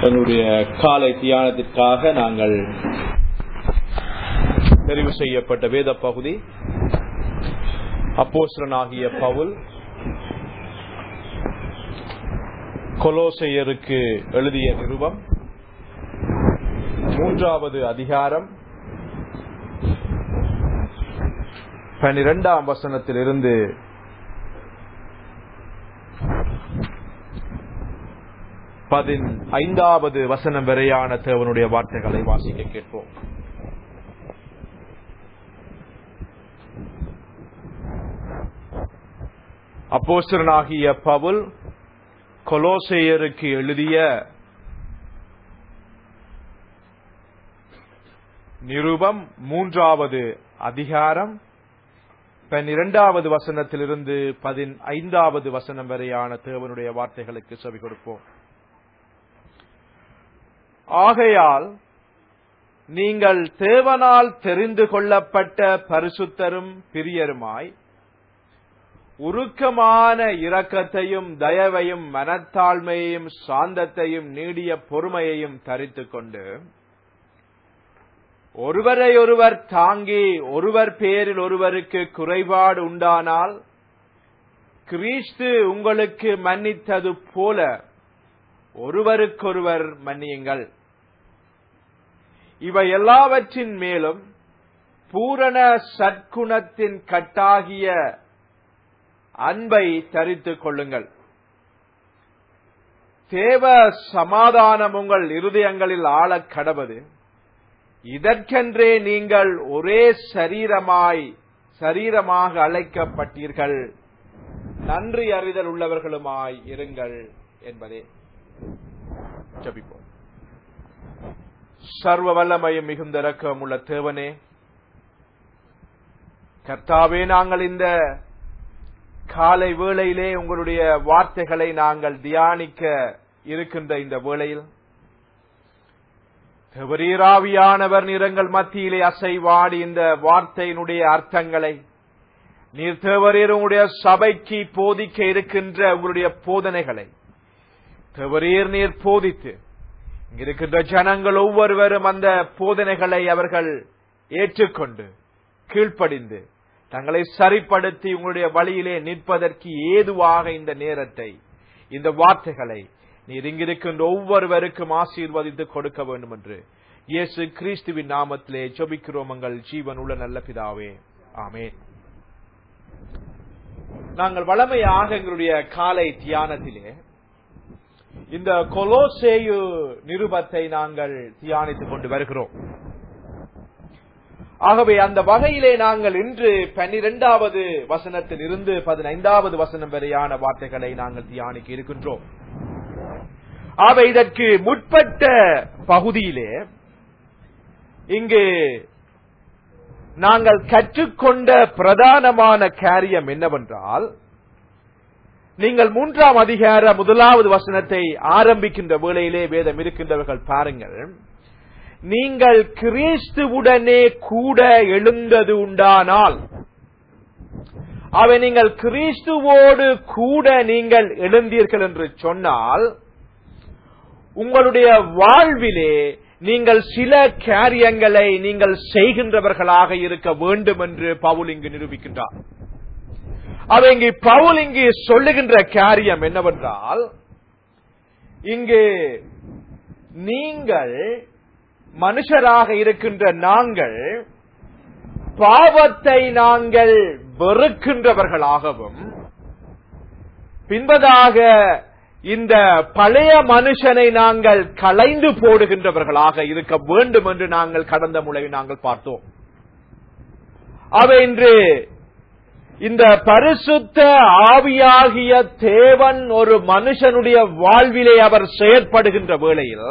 எங்களுடைய காலை தியானத்திற்காக நாங்கள் தெரிவு செய்யப்பட்ட வேத பகுதி அப்போஸ்தலனாகிய பவுல் கொலோசையருக்கு எழுதிய நிருபம் மூன்றாவது அதிகாரம் பனிரெண்டாம் வசனத்திலிருந்து பதின் ஐந்தாவது வசனம் வரையான தேவனுடைய வார்த்தைகளை வாசிக்க கேட்போம் அப்போஸ்தலனாகிய பவுல் கொலோசையருக்கு எழுதிய நிருபம் மூன்றாவது அதிகாரம் பன்னிரண்டாவது வசனத்திலிருந்து பதினைந்தாவது வசனம் வரையான தேவனுடைய வார்த்தைகளுக்கு செவி கொடுப்போம் ஆகையால் நீங்கள் தேவனால் தெரிந்து கொள்ளப்பட்ட பரிசுத்தரும் பிரியருமாய் உருக்கமான இரக்கத்தையும் தயவையும் மனத்தாழ்மையையும் சாந்தத்தையும் நீடிய பொறுமையையும் தரித்துக் கொண்டு ஒருவரை ஒருவர் தாங்கி ஒருவர் பேரில் ஒருவருக்கு குறைபாடு உண்டானால் கிறிஸ்து உங்களுக்கு மன்னித்தது போல ஒருவருக்கொருவர் மன்னியுங்கள் இவை எல்லாவற்றின் மேலும் பூரண சற்குணத்தின் கட்டாகிய அன்பை தரித்துக் கொள்ளுங்கள் தேவ சமாதானம் உங்கள் இருதயங்களில் ஆளக் கடவது இதற்கென்றே நீங்கள் ஒரே சரீரமாய் சரீரமாக அழைக்கப்பட்டீர்கள் நன்றி அறிதல் உள்ளவர்களுமாய் இருங்கள் என்பதே ஜபிப்போம் சர்வ வல்லமையும் மிகுந்த இரக்கம் உள்ள தேவனே கர்த்தாவே நாங்கள் இந்த காலை வேளையிலே உங்களுடைய வார்த்தைகளை நாங்கள் தியானிக்க இருக்கின்ற இந்த வேளையில் தேவரீராவியானவர் நிறங்கள் மத்தியிலே அசைவாடி இந்த வார்த்தையினுடைய அர்த்தங்களை நீர் தேவரீர் உங்களுடைய சபைக்கு போதிக்க இருக்கின்ற உங்களுடைய போதனைகளை தேவரீர் நீர் போதித்து இருக்கின்ற ஜனங்கள் ஒவ்வொருவரும் அந்த போதனைகளை அவர்கள் ஏற்றுக்கொண்டு கீழ்ப்படிந்து தங்களை சரிப்படுத்தி உங்களுடைய வழியிலே நிற்பதற்கு ஏதுவாக இந்த நேரத்தை இந்த வார்த்தைகளை நீர் இங்கிருக்கின்ற ஒவ்வொருவருக்கும் ஆசீர்வதித்து கொடுக்க வேண்டும் என்று இயேசு கிறிஸ்துவின் நாமத்திலே ஜொபிக்கிறோம் எங்கள் ஜீவன் உள்ள நல்ல பிதாவே ஆமே நாங்கள் வளமையாக எங்களுடைய காலை தியானத்திலே இந்த கொலோசேயு நிருபத்தை நாங்கள் தியானித்துக் கொண்டு வருகிறோம் ஆகவே அந்த வகையிலே நாங்கள் இன்று பன்னிரெண்டாவது வசனத்தில் இருந்து பதினைந்தாவது வசனம் வரையான வார்த்தைகளை நாங்கள் தியானிக்க இருக்கின்றோம் ஆக இதற்கு முற்பட்ட பகுதியிலே இங்கு நாங்கள் கற்றுக்கொண்ட பிரதானமான காரியம் என்னவென்றால் நீங்கள் மூன்றாம் அதிகார முதலாவது வசனத்தை ஆரம்பிக்கின்ற வேளையிலே வேதம் இருக்கின்றவர்கள் பாருங்கள் நீங்கள் கிறிஸ்துவுடனே கூட எழுந்தது உண்டானால் அவை நீங்கள் கிறிஸ்துவோடு கூட நீங்கள் எழுந்தீர்கள் என்று சொன்னால் உங்களுடைய வாழ்விலே நீங்கள் சில காரியங்களை நீங்கள் செய்கின்றவர்களாக இருக்க வேண்டும் என்று பவுல் இங்கு நிரூபிக்கின்றார் அவை இங்கு பவுல் இங்கு சொல்லுகின்ற காரியம் என்னவென்றால் இங்கு நீங்கள் மனுஷராக இருக்கின்ற நாங்கள் பாவத்தை நாங்கள் வெறுக்கின்றவர்களாகவும் பின்பதாக இந்த பழைய மனுஷனை நாங்கள் களைந்து போடுகின்றவர்களாக இருக்க வேண்டும் என்று நாங்கள் கடந்த முறை நாங்கள் பார்த்தோம் அவை இன்று இந்த பரிசுத்த ஆவியாகிய தேவன் ஒரு மனுஷனுடைய வாழ்விலே அவர் செயற்படுகின்ற வேளையில்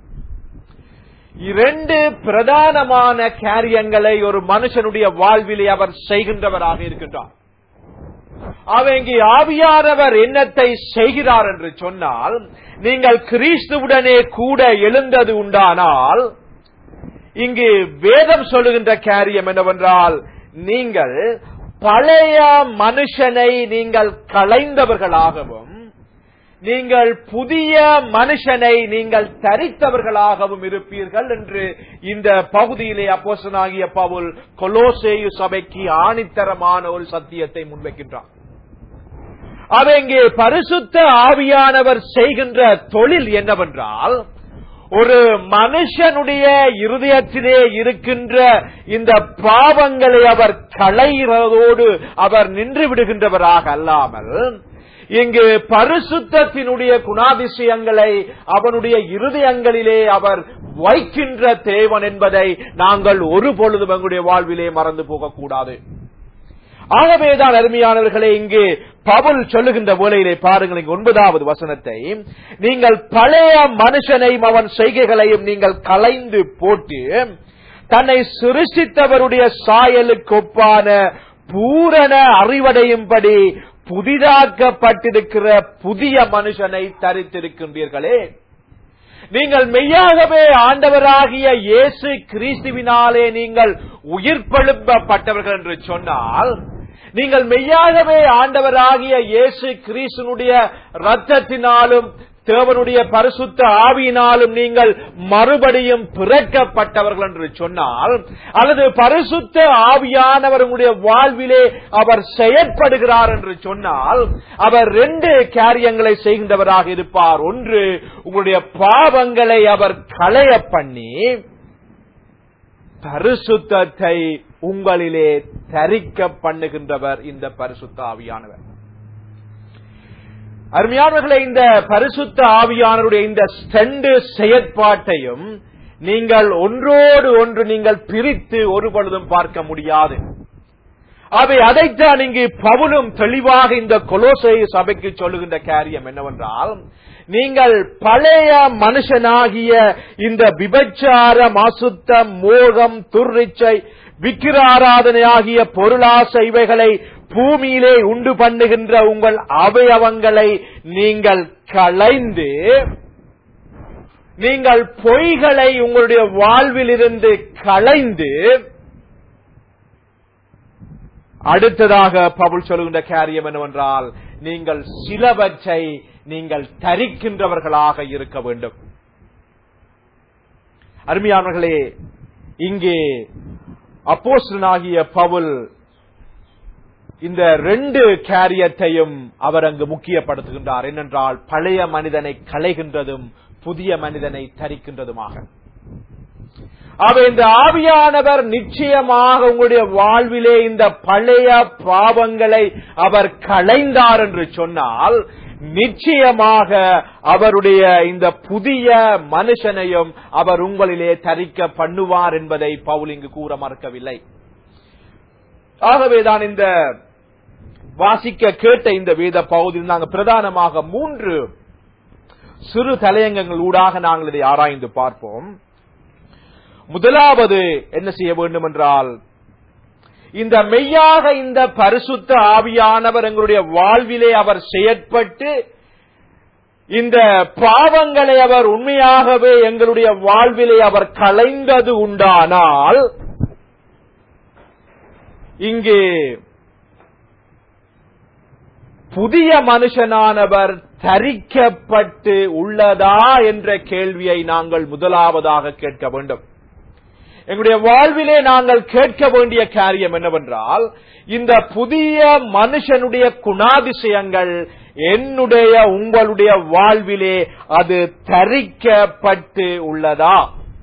இரண்டு பிரதானமான காரியங்களை ஒரு மனுஷனுடைய வாழ்விலே அவர் செய்கின்றவராக இருக்கின்றார் அவங்க ஆவியானவர் என்னத்தை செய்கிறார் என்று சொன்னால் நீங்கள் கிறிஸ்துவுடனே கூட எழுந்தது உண்டானால் இங்கு வேதம் சொல்லுகின்ற காரியம் என்னவென்றால் நீங்கள் பழைய மனுஷனை நீங்கள் களைந்தவர்களாகவும் நீங்கள் புதிய மனுஷனை நீங்கள் தரித்தவர்களாகவும் இருப்பீர்கள் என்று இந்த பகுதியிலே அப்போசனாகிய பவுல் கொலோசேயு சபைக்கு ஆணித்தரமான ஒரு சத்தியத்தை முன்வைக்கின்றார் அது இங்கே பரிசுத்த ஆவியானவர் செய்கின்ற தொழில் என்னவென்றால் ஒரு மனுஷனுடைய இருதயத்திலே இருக்கின்ற இந்த பாவங்களை அவர் களைகிறதோடு அவர் நின்று விடுகின்றவராக அல்லாமல் இங்கு பரிசுத்தத்தினுடைய குணாதிசயங்களை அவனுடைய இருதயங்களிலே அவர் வைக்கின்ற தேவன் என்பதை நாங்கள் ஒரு பொழுதும் எங்களுடைய வாழ்விலே மறந்து போகக்கூடாது ஆகவேதான் அருமையானவர்களே இங்கு பவுல் சொல்லுகின்ற வேளையிலே பாருங்கள் இங்கு ஒன்பதாவது வசனத்தை நீங்கள் பழைய மனுஷனையும் அவன் செய்கைகளையும் நீங்கள் கலைந்து போட்டு தன்னை சிருஷ்டித்தவருடைய சாயலுக்கு ஒப்பான பூரண அறிவடையும்படி புதிதாக்கப்பட்டிருக்கிற புதிய மனுஷனை தரித்திருக்கின்றீர்களே நீங்கள் மெய்யாகவே ஆண்டவராகிய இயேசு கிறிஸ்துவினாலே நீங்கள் உயிர்ப்பெழுப்பப்பட்டவர்கள் என்று சொன்னால் நீங்கள் மெய்யாகவே ஆண்டவராகிய இயேசு கிறிஸ்துனுடைய ரத்தத்தினாலும் தேவனுடைய பரிசுத்த ஆவியினாலும் நீங்கள் மறுபடியும் பிறக்கப்பட்டவர்கள் என்று சொன்னால் அல்லது பரிசுத்த ஆவியானவர் உங்களுடைய வாழ்விலே அவர் செயற்படுகிறார் என்று சொன்னால் அவர் ரெண்டு காரியங்களை செய்கின்றவராக இருப்பார் ஒன்று உங்களுடைய பாவங்களை அவர் களைய பண்ணி பரிசுத்தத்தை உங்களிலே தரிக்க பண்ணுகின்றவர் இந்த பரிசுத்த ஆவியானவர் அருமையானவர்களே இந்த பரிசுத்த ஆவியானவருடைய இந்த ரெண்டு செயற்பாட்டையும் நீங்கள் ஒன்றோடு ஒன்று நீங்கள் பிரித்து ஒரு பொழுதும் பார்க்க முடியாது அவை அதைத்தான் இங்கு பவுலும் தெளிவாக இந்த கொலோசை சபைக்கு சொல்லுகின்ற காரியம் என்னவென்றால் நீங்கள் பழைய மனுஷனாகிய இந்த விபச்சார மாசுத்தம் மோகம் துர்ரிச்சை விக்கிராராதனை ஆகிய பொருளாசை இவைகளை பூமியிலே உண்டு பண்ணுகின்ற உங்கள் அவயவங்களை நீங்கள் களைந்து நீங்கள் பொய்களை உங்களுடைய வாழ்விலிருந்து களைந்து அடுத்ததாக பவுல் சொல்லுகின்ற காரியம் என்னவென்றால் நீங்கள் சிலவற்றை நீங்கள் தரிக்கின்றவர்களாக இருக்க வேண்டும் அருமையானவர்களே இங்கே அப்போஸ்டனாகிய பவுல் இந்த ரெண்டு காரியத்தையும் அவர் அங்கு முக்கியப்படுத்துகின்றார் என்னென்றால் பழைய மனிதனை களைகின்றதும் புதிய மனிதனை தரிக்கின்றதுமாக அவ இந்த ஆவியானவர் நிச்சயமாக உங்களுடைய வாழ்விலே இந்த பழைய பாவங்களை அவர் களைந்தார் என்று சொன்னால் நிச்சயமாக அவருடைய இந்த புதிய மனுஷனையும் அவர் உங்களிலே தரிக்க பண்ணுவார் என்பதை பவுல் இங்கு கூற மறுக்கவில்லை ஆகவேதான் இந்த வாசிக்க கேட்ட இந்த வேத பகுதியில் நாங்கள் பிரதானமாக மூன்று சிறு தலையங்கங்கள் ஊடாக நாங்கள் இதை ஆராய்ந்து பார்ப்போம் முதலாவது என்ன செய்ய வேண்டும் என்றால் இந்த மெய்யாக இந்த பரிசுத்த ஆவியானவர் எங்களுடைய வாழ்விலே அவர் செயற்பட்டு இந்த பாவங்களை அவர் உண்மையாகவே எங்களுடைய வாழ்விலே அவர் கலைந்தது உண்டானால் இங்கே புதிய மனுஷனானவர் தரிக்கப்பட்டு உள்ளதா என்ற கேள்வியை நாங்கள் முதலாவதாக கேட்க வேண்டும் எங்களுடைய வாழ்விலே நாங்கள் கேட்க வேண்டிய காரியம் என்னவென்றால் இந்த புதிய மனுஷனுடைய குணாதிசயங்கள் என்னுடைய உங்களுடைய வாழ்விலே அது தரிக்கப்பட்டு உள்ளதா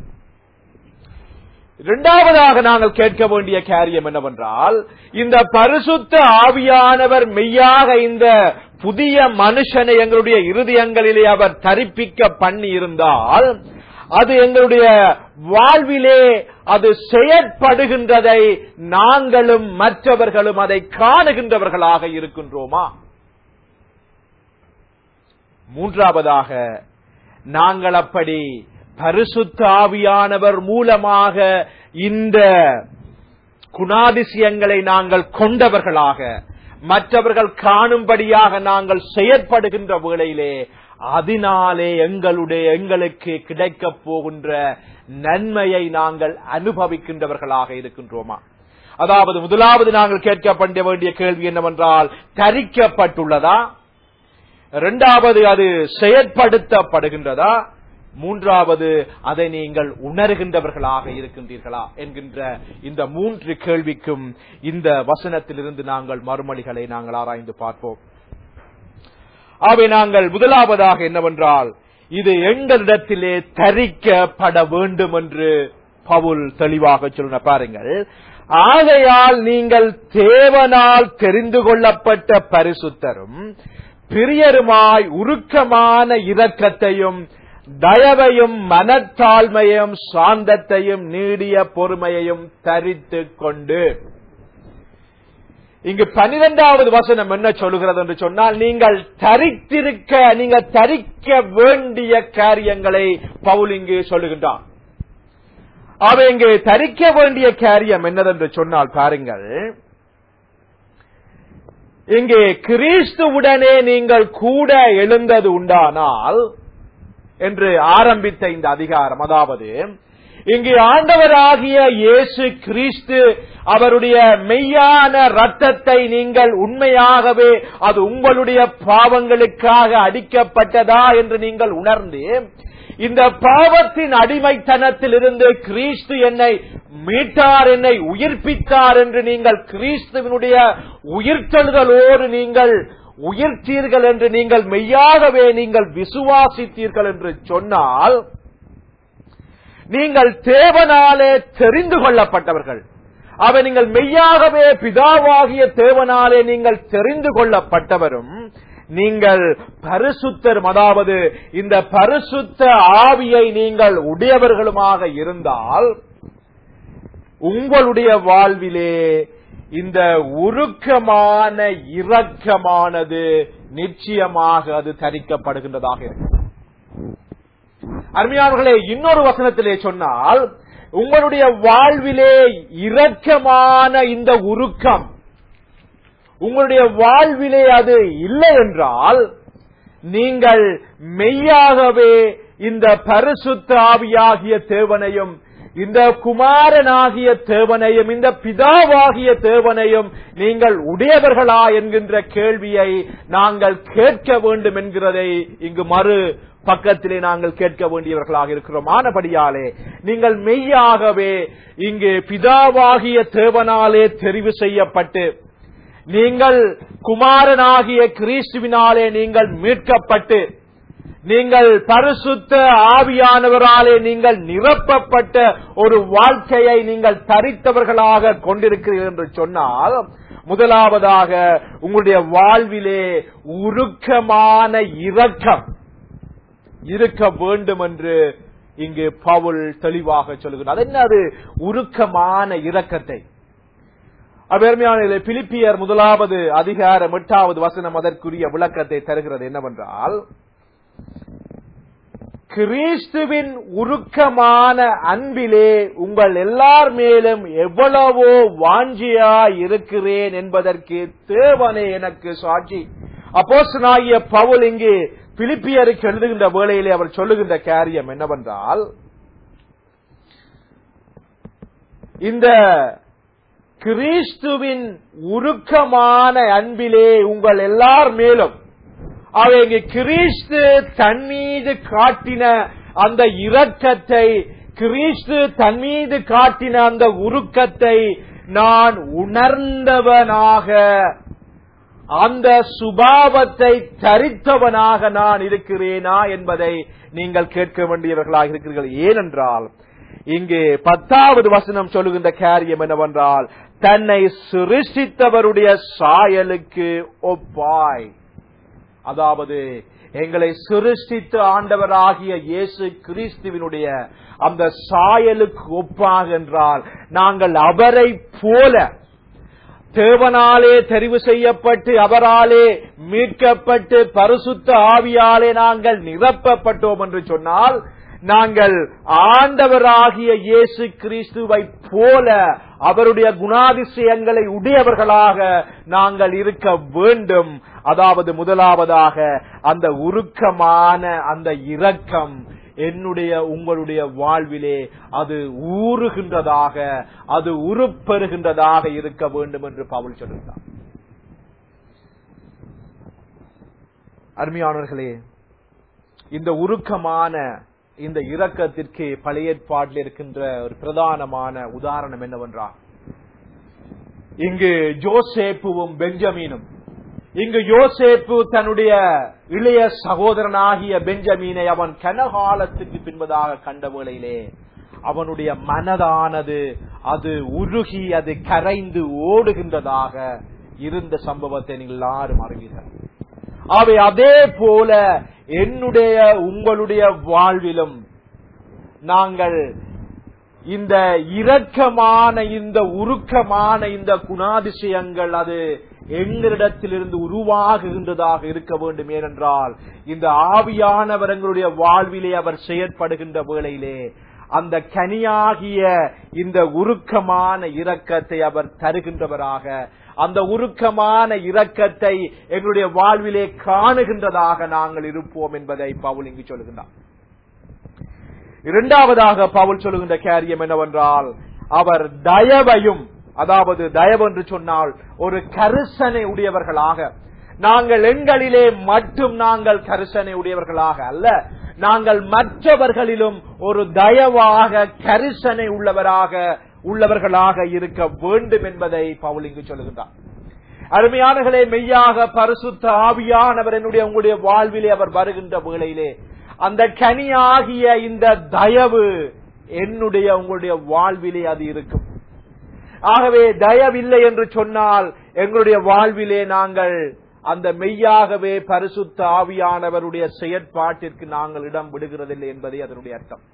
இரண்டாவதாக நாங்கள் கேட்க வேண்டிய காரியம் என்னவென்றால் இந்த பரிசுத்த ஆவியானவர் மெய்யாக இந்த புதிய மனுஷனை எங்களுடைய இருதயங்களிலே அவர் தரிப்பிக்க பண்ணி இருந்தால் அது எங்களுடைய வாழ்விலே அது செயற்படுகின்றதை நாங்களும் மற்றவர்களும் அதை காணுகின்றவர்களாக இருக்கின்றோமா மூன்றாவதாக நாங்கள் அப்படி பரிசுத்த ஆவியானவர் மூலமாக இந்த குணாதிசயங்களை நாங்கள் கொண்டவர்களாக மற்றவர்கள் காணும்படியாக நாங்கள் செயற்படுகின்ற வேளையிலே அதனாலே எங்களுடைய எங்களுக்கு கிடைக்கப் போகின்ற நன்மையை நாங்கள் அனுபவிக்கின்றவர்களாக இருக்கின்றோமா அதாவது முதலாவது நாங்கள் கேட்கப்பட வேண்டிய கேள்வி என்னவென்றால் தரிக்கப்பட்டுள்ளதா இரண்டாவது அது செயற்படுத்தப்படுகின்றதா மூன்றாவது அதை நீங்கள் உணர்கின்றவர்களாக இருக்கின்றீர்களா என்கின்ற இந்த மூன்று கேள்விக்கும் இந்த வசனத்திலிருந்து நாங்கள் மறுமொழிகளை நாங்கள் ஆராய்ந்து பார்ப்போம் அவை நாங்கள் முதலாவதாக என்னவென்றால் இது எங்களிடத்திலே தரிக்கப்பட வேண்டும் என்று பவுல் தெளிவாக சொன்ன பாருங்கள் ஆகையால் நீங்கள் தேவனால் தெரிந்து கொள்ளப்பட்ட பரிசுத்தரும் பிரியருமாய் உருக்கமான இரக்கத்தையும் தயவையும் மனத்தாழ்மையும் சாந்தத்தையும் நீடிய பொறுமையையும் தரித்துக் கொண்டு இங்கு பனிரெண்டாவது வசனம் என்ன சொல்லுகிறது என்று சொன்னால் நீங்கள் தரித்திருக்க நீங்கள் தரிக்க வேண்டிய காரியங்களை பவுல் இங்கு சொல்லுகின்றான் அவை இங்கு தரிக்க வேண்டிய காரியம் என்னதென்று சொன்னால் பாருங்கள் இங்கே கிறிஸ்துவுடனே நீங்கள் கூட எழுந்தது உண்டானால் என்று ஆரம்பித்த இந்த அதிகாரம் அதாவது இங்கு ஆண்டவராகிய இயேசு கிறிஸ்து அவருடைய மெய்யான ரத்தத்தை நீங்கள் உண்மையாகவே அது உங்களுடைய பாவங்களுக்காக அடிக்கப்பட்டதா என்று நீங்கள் உணர்ந்து இந்த பாவத்தின் அடிமைத்தனத்தில் இருந்து கிறிஸ்து என்னை மீட்டார் என்னை உயிர்ப்பித்தார் என்று நீங்கள் கிறிஸ்துவனுடைய உயிர்த்தெழுதலோடு நீங்கள் உயிர்த்தீர்கள் என்று நீங்கள் மெய்யாகவே நீங்கள் விசுவாசித்தீர்கள் என்று சொன்னால் நீங்கள் தேவனாலே தெரிந்து கொள்ளப்பட்டவர்கள் அவை நீங்கள் மெய்யாகவே பிதாவாகிய தேவனாலே நீங்கள் தெரிந்து கொள்ளப்பட்டவரும் நீங்கள் பரிசுத்தரும் அதாவது இந்த பரிசுத்த ஆவியை நீங்கள் உடையவர்களுமாக இருந்தால் உங்களுடைய வாழ்விலே இந்த உருக்கமான இரக்கமானது நிச்சயமாக அது தரிக்கப்படுகின்றதாக இருக்கும் அருமையானவர்களே இன்னொரு வசனத்திலே சொன்னால் உங்களுடைய வாழ்விலே இரக்கமான இந்த உருக்கம் உங்களுடைய வாழ்விலே அது இல்லை என்றால் நீங்கள் மெய்யாகவே இந்த பரிசுத்த ஆவியாகிய தேவனையும் இந்த குமாரனாகிய தேவனையும் இந்த பிதாவாகிய தேவனையும் நீங்கள் உடையவர்களா என்கின்ற கேள்வியை நாங்கள் கேட்க வேண்டும் என்கிறதை இங்கு மறு பக்கத்திலே நாங்கள் கேட்க வேண்டியவர்களாக இருக்கிறோம் ஆனபடியாலே நீங்கள் மெய்யாகவே இங்கு பிதாவாகிய தேவனாலே தெரிவு செய்யப்பட்டு நீங்கள் குமாரனாகிய கிறிஸ்துவினாலே நீங்கள் மீட்கப்பட்டு நீங்கள் பரிசுத்த ஆவியானவராலே நீங்கள் நிரப்பப்பட்ட ஒரு வாழ்க்கையை நீங்கள் தரித்தவர்களாக கொண்டிருக்கிறீர்கள் என்று சொன்னால் முதலாவதாக உங்களுடைய வாழ்விலே உருக்கமான இரக்கம் இருக்க வேண்டும் என்று இங்கு பவுல் தெளிவாக சொல்லுகிறார் அது என்ன அது உருக்கமான இரக்கத்தை அபெருமையான பிலிப்பியர் முதலாவது அதிகாரம் எட்டாவது வசனம் அதற்குரிய விளக்கத்தை தருகிறது என்னவென்றால் கிறிஸ்துவின் உருக்கமான அன்பிலே உங்கள் எல்லார் மேலும் எவ்வளவோ வாஞ்சியா இருக்கிறேன் என்பதற்கு தேவனே எனக்கு சாட்சி அப்போஸ்தலனாகிய பவுல் இங்கே பிலிப்பியருக்கு எழுதுகின்ற வேளையிலே அவர் சொல்லுகின்ற காரியம் என்னவென்றால் இந்த கிறிஸ்துவின் உருக்கமான அன்பிலே உங்கள் எல்லார் மேலும் அவை இங்கு கிறிஸ்து தன் மீது காட்டின அந்த இரக்கத்தை கிறிஸ்து தன் மீது காட்டின அந்த உருக்கத்தை நான் உணர்ந்தவனாக அந்த சுபாவத்தை தரித்தவனாக நான் இருக்கிறேனா என்பதை நீங்கள் கேட்க வேண்டியவர்களாக இருக்கிறீர்கள் ஏனென்றால் இங்கே பத்தாவது வசனம் சொல்லுகின்ற காரியம் என்னவென்றால் தன்னை சிருஷ்டித்தவருடைய சாயலுக்கு ஒப்பாய் அதாவது எங்களை சிருஷ்டித்த ஆண்டவராகிய இயேசு கிறிஸ்துவினுடைய அந்த சாயலுக்கு ஒப்பாக என்றால் நாங்கள் அவரை போல தேவனாலே தெரிவு செய்யப்பட்டு அவராலே மீட்கப்பட்டு பரிசுத்த ஆவியாலே நாங்கள் நிரப்பப்பட்டோம் என்று சொன்னால் நாங்கள் ஆண்டவராகிய இயேசு கிறிஸ்துவை போல அவருடைய குணாதிசயங்களை உடையவர்களாக நாங்கள் இருக்க வேண்டும் அதாவது முதலாவதாக அந்த உருக்கமான அந்த இரக்கம் என்னுடைய உங்களுடைய வாழ்விலே அது ஊறுகின்றதாக அது உருப்பெறுகின்றதாக இருக்க வேண்டும் என்று பவுல் சொல்லுகிறார் அருமையானவர்களே இந்த உருக்கமான இந்த இரக்கத்திற்கு பழைய ஏற்பாட்டில் இருக்கின்ற ஒரு பிரதானமான உதாரணம் என்னவென்றால் இங்கு ஜோசேப்புவும் பெஞ்சமீனும் இங்கு யோசேப்பு தன்னுடைய இளைய சகோதரனாகிய பெஞ்சமீனை அவன் கனகாலத்துக்கு பின்பதாக கண்ட வேளையிலே அவனுடைய மனதானது அது உருகி அது கரைந்து ஓடுகின்றதாக இருந்த சம்பவத்தை நீங்கள் எல்லாரும் அறிவீர்கள் அவை அதே போல என்னுடைய உங்களுடைய வாழ்விலும் நாங்கள் இந்த இரக்கமான இந்த உருக்கமான இந்த குணாதிசயங்கள் அது எங்களிடத்திலிருந்து உருவாகுகின்றதாக இருக்க வேண்டும் ஏனென்றால் இந்த ஆவியானவர் எங்களுடைய வாழ்விலே அவர் செயற்படுகின்ற வேளையிலே அந்த கனியாகிய இந்த உருக்கமான இரக்கத்தை அவர் தருகின்றவராக அந்த உருக்கமான இரக்கத்தை எங்களுடைய வாழ்விலே காணுகின்றதாக நாங்கள் இருப்போம் என்பதை பவுல் இங்கு சொல்லுகின்றார் இரண்டாவதாக பவுல் சொல்லுகின்ற காரியம் என்னவென்றால் அவர் தயவையும் அதாவது தயவு என்று சொன்னால் ஒரு கரிசனை உடையவர்களாக நாங்கள் எங்களிலே மட்டும் நாங்கள் கரிசனை உடையவர்களாக அல்ல நாங்கள் மற்றவர்களிலும் ஒரு தயவாக கரிசனை உள்ளவராக உள்ளவர்களாக இருக்க வேண்டும் என்பதை பவுல் இங்கு சொல்லுகின்றார் அருமையானர்களே மெய்யாக பரிசுத்த ஆவியானவர் என்னுடைய உங்களுடைய வாழ்விலே அவர் வருகின்ற வேளையிலே அந்த கனியாகிய இந்த தயவு என்னுடைய உங்களுடைய வாழ்விலே அது இருக்கும் ஆகவே தயவில்லை என்று சொன்னால் எங்களுடைய வாழ்விலே நாங்கள் அந்த மெய்யாகவே பரிசுத்த ஆவியானவருடைய செயற்பாட்டிற்கு நாங்கள் இடம் விடுகிறதில்லை என்பதே அதனுடைய அர்த்தம்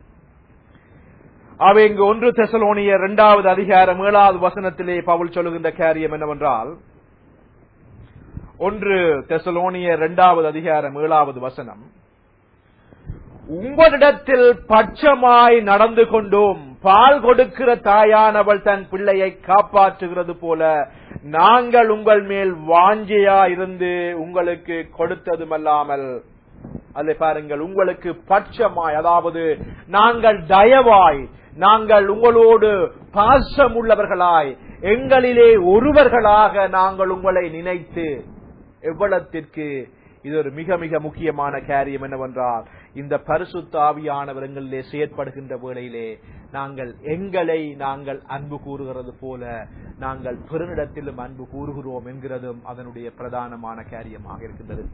அவை இங்கு ஒன்று தெசலோனிய இரண்டாவது அதிகாரம் ஏழாவது வசனத்திலே பவுல் சொல்லுகின்ற காரியம் என்னவென்றால் ஒன்று தெசலோனிய இரண்டாவது அதிகாரம் ஏழாவது வசனம் உங்களிடத்தில் பட்சமாய் நடந்து கொண்டோம் பால் கொடுக்கிற தாயானவள் தன் பிள்ளையை காப்பாற்றுகிறது போல நாங்கள் உங்கள் மேல் வாஞ்சையா இருந்து உங்களுக்கு கொடுத்ததுமல்லாமல் அதை பாருங்கள் உங்களுக்கு பட்சமாய் அதாவது நாங்கள் தயவாய் நாங்கள் உங்களோடு பாசம் உள்ளவர்களாய் எங்களிலே ஒருவர்களாக நாங்கள் உங்களை நினைத்து எவ்வளத்திற்கு இது ஒரு மிக மிக முக்கியமான காரியம் என்னவென்றால் இந்த பரிசுத்த ஆவியானவர் எங்களிலே செயற்படுகின்ற வேளையிலே நாங்கள் எங்களை நாங்கள் அன்பு கூறுகிறது போல நாங்கள் பெருநிடத்திலும் அன்பு கூறுகிறோம் என்கிறதும் அதனுடைய பிரதானமான காரியமாக இருக்கின்றது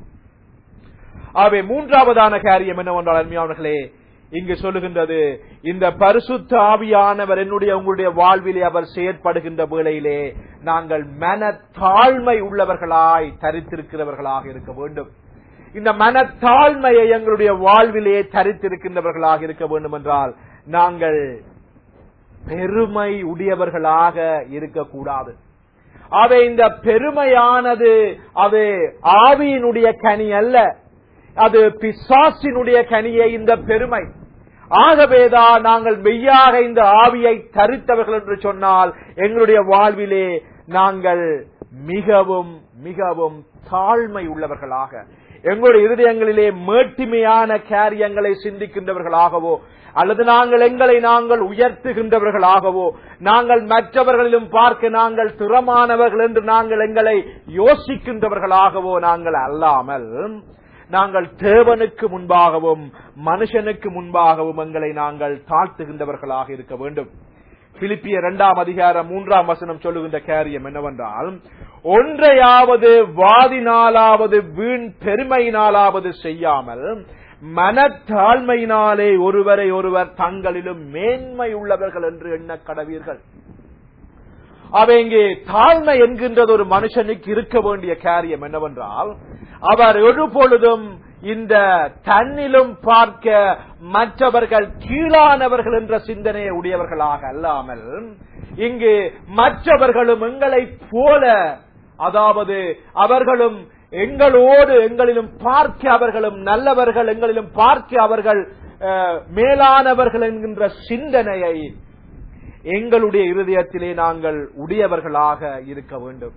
ஆகவே மூன்றாவதான காரியம் என்னவென்றால் அருமையானவர்களே இங்கு சொல்லுகின்றது இந்த பரிசுத்த ஆவியானவர் என்னுடைய உங்களுடைய வாழ்விலே அவர் செயற்படுகின்ற வேளையிலே நாங்கள் மன தாழ்மை உள்ளவர்களாய் தரித்திருக்கிறவர்களாக இருக்க வேண்டும் இந்த மனத்தாழ்மையை எங்களுடைய வாழ்விலே தரித்திருக்கின்றவர்களாக இருக்க வேண்டும் என்றால் நாங்கள் பெருமை உடையவர்களாக இருக்கக்கூடாது அவை இந்த பெருமையானது அது ஆவியினுடைய கனி அல்ல அது பிசாசினுடைய கனியே இந்த பெருமை ஆகவேதான் நாங்கள் மெய்யாக இந்த ஆவியை தரித்தவர்கள் என்று சொன்னால் எங்களுடைய வாழ்விலே நாங்கள் மிகவும் மிகவும் தாழ்மை உள்ளவர்களாக எங்களுடைய இருதயங்களிலே மேட்டிமையான காரியங்களை சிந்திக்கின்றவர்களாகவோ அல்லது நாங்கள் எங்களை நாங்கள் உயர்த்துகின்றவர்களாகவோ நாங்கள் மற்றவர்களிலும் பார்க்க நாங்கள் திறமானவர்கள் என்று நாங்கள் எங்களை யோசிக்கின்றவர்களாகவோ நாங்கள் அல்லாமல் நாங்கள் தேவனுக்கு முன்பாகவும் மனுஷனுக்கு முன்பாகவும் எங்களை நாங்கள் தாழ்த்துகின்றவர்களாக இருக்க வேண்டும் பிலிப்பிய இரண்டாம் அதிகாரம் மூன்றாம் வசனம் சொல்லுகின்ற காரியம் என்னவென்றால் ஒன்றையாவது வாதினாலாவது வீண் பெருமையினாலாவது செய்யாமல் மனத்தாழ்மையினாலே ஒருவரை ஒருவர் தங்களிலும் மேன்மை உள்ளவர்கள் என்று எண்ண கடவீர்கள் அவை இங்கே தாழ்மை என்கின்றது ஒரு மனுஷனுக்கு இருக்க வேண்டிய காரியம் என்னவென்றால் அவர் எப்பொழுதும் இந்த தன்னிலும் பார்க்க மற்றவர்கள் கீழானவர்கள் என்ற சிந்தனையை உடையவர்களாக அல்லாமல் இங்கு மற்றவர்களும் எங்களை போல அதாவது அவர்களும் எங்களோடு எங்களிலும் பார்க்க அவர்களும் நல்லவர்கள் எங்களிலும் பார்க்க அவர்கள் மேலானவர்கள் என்கின்ற சிந்தனையை எங்களுடைய இருதயத்திலே நாங்கள் உடையவர்களாக இருக்க வேண்டும்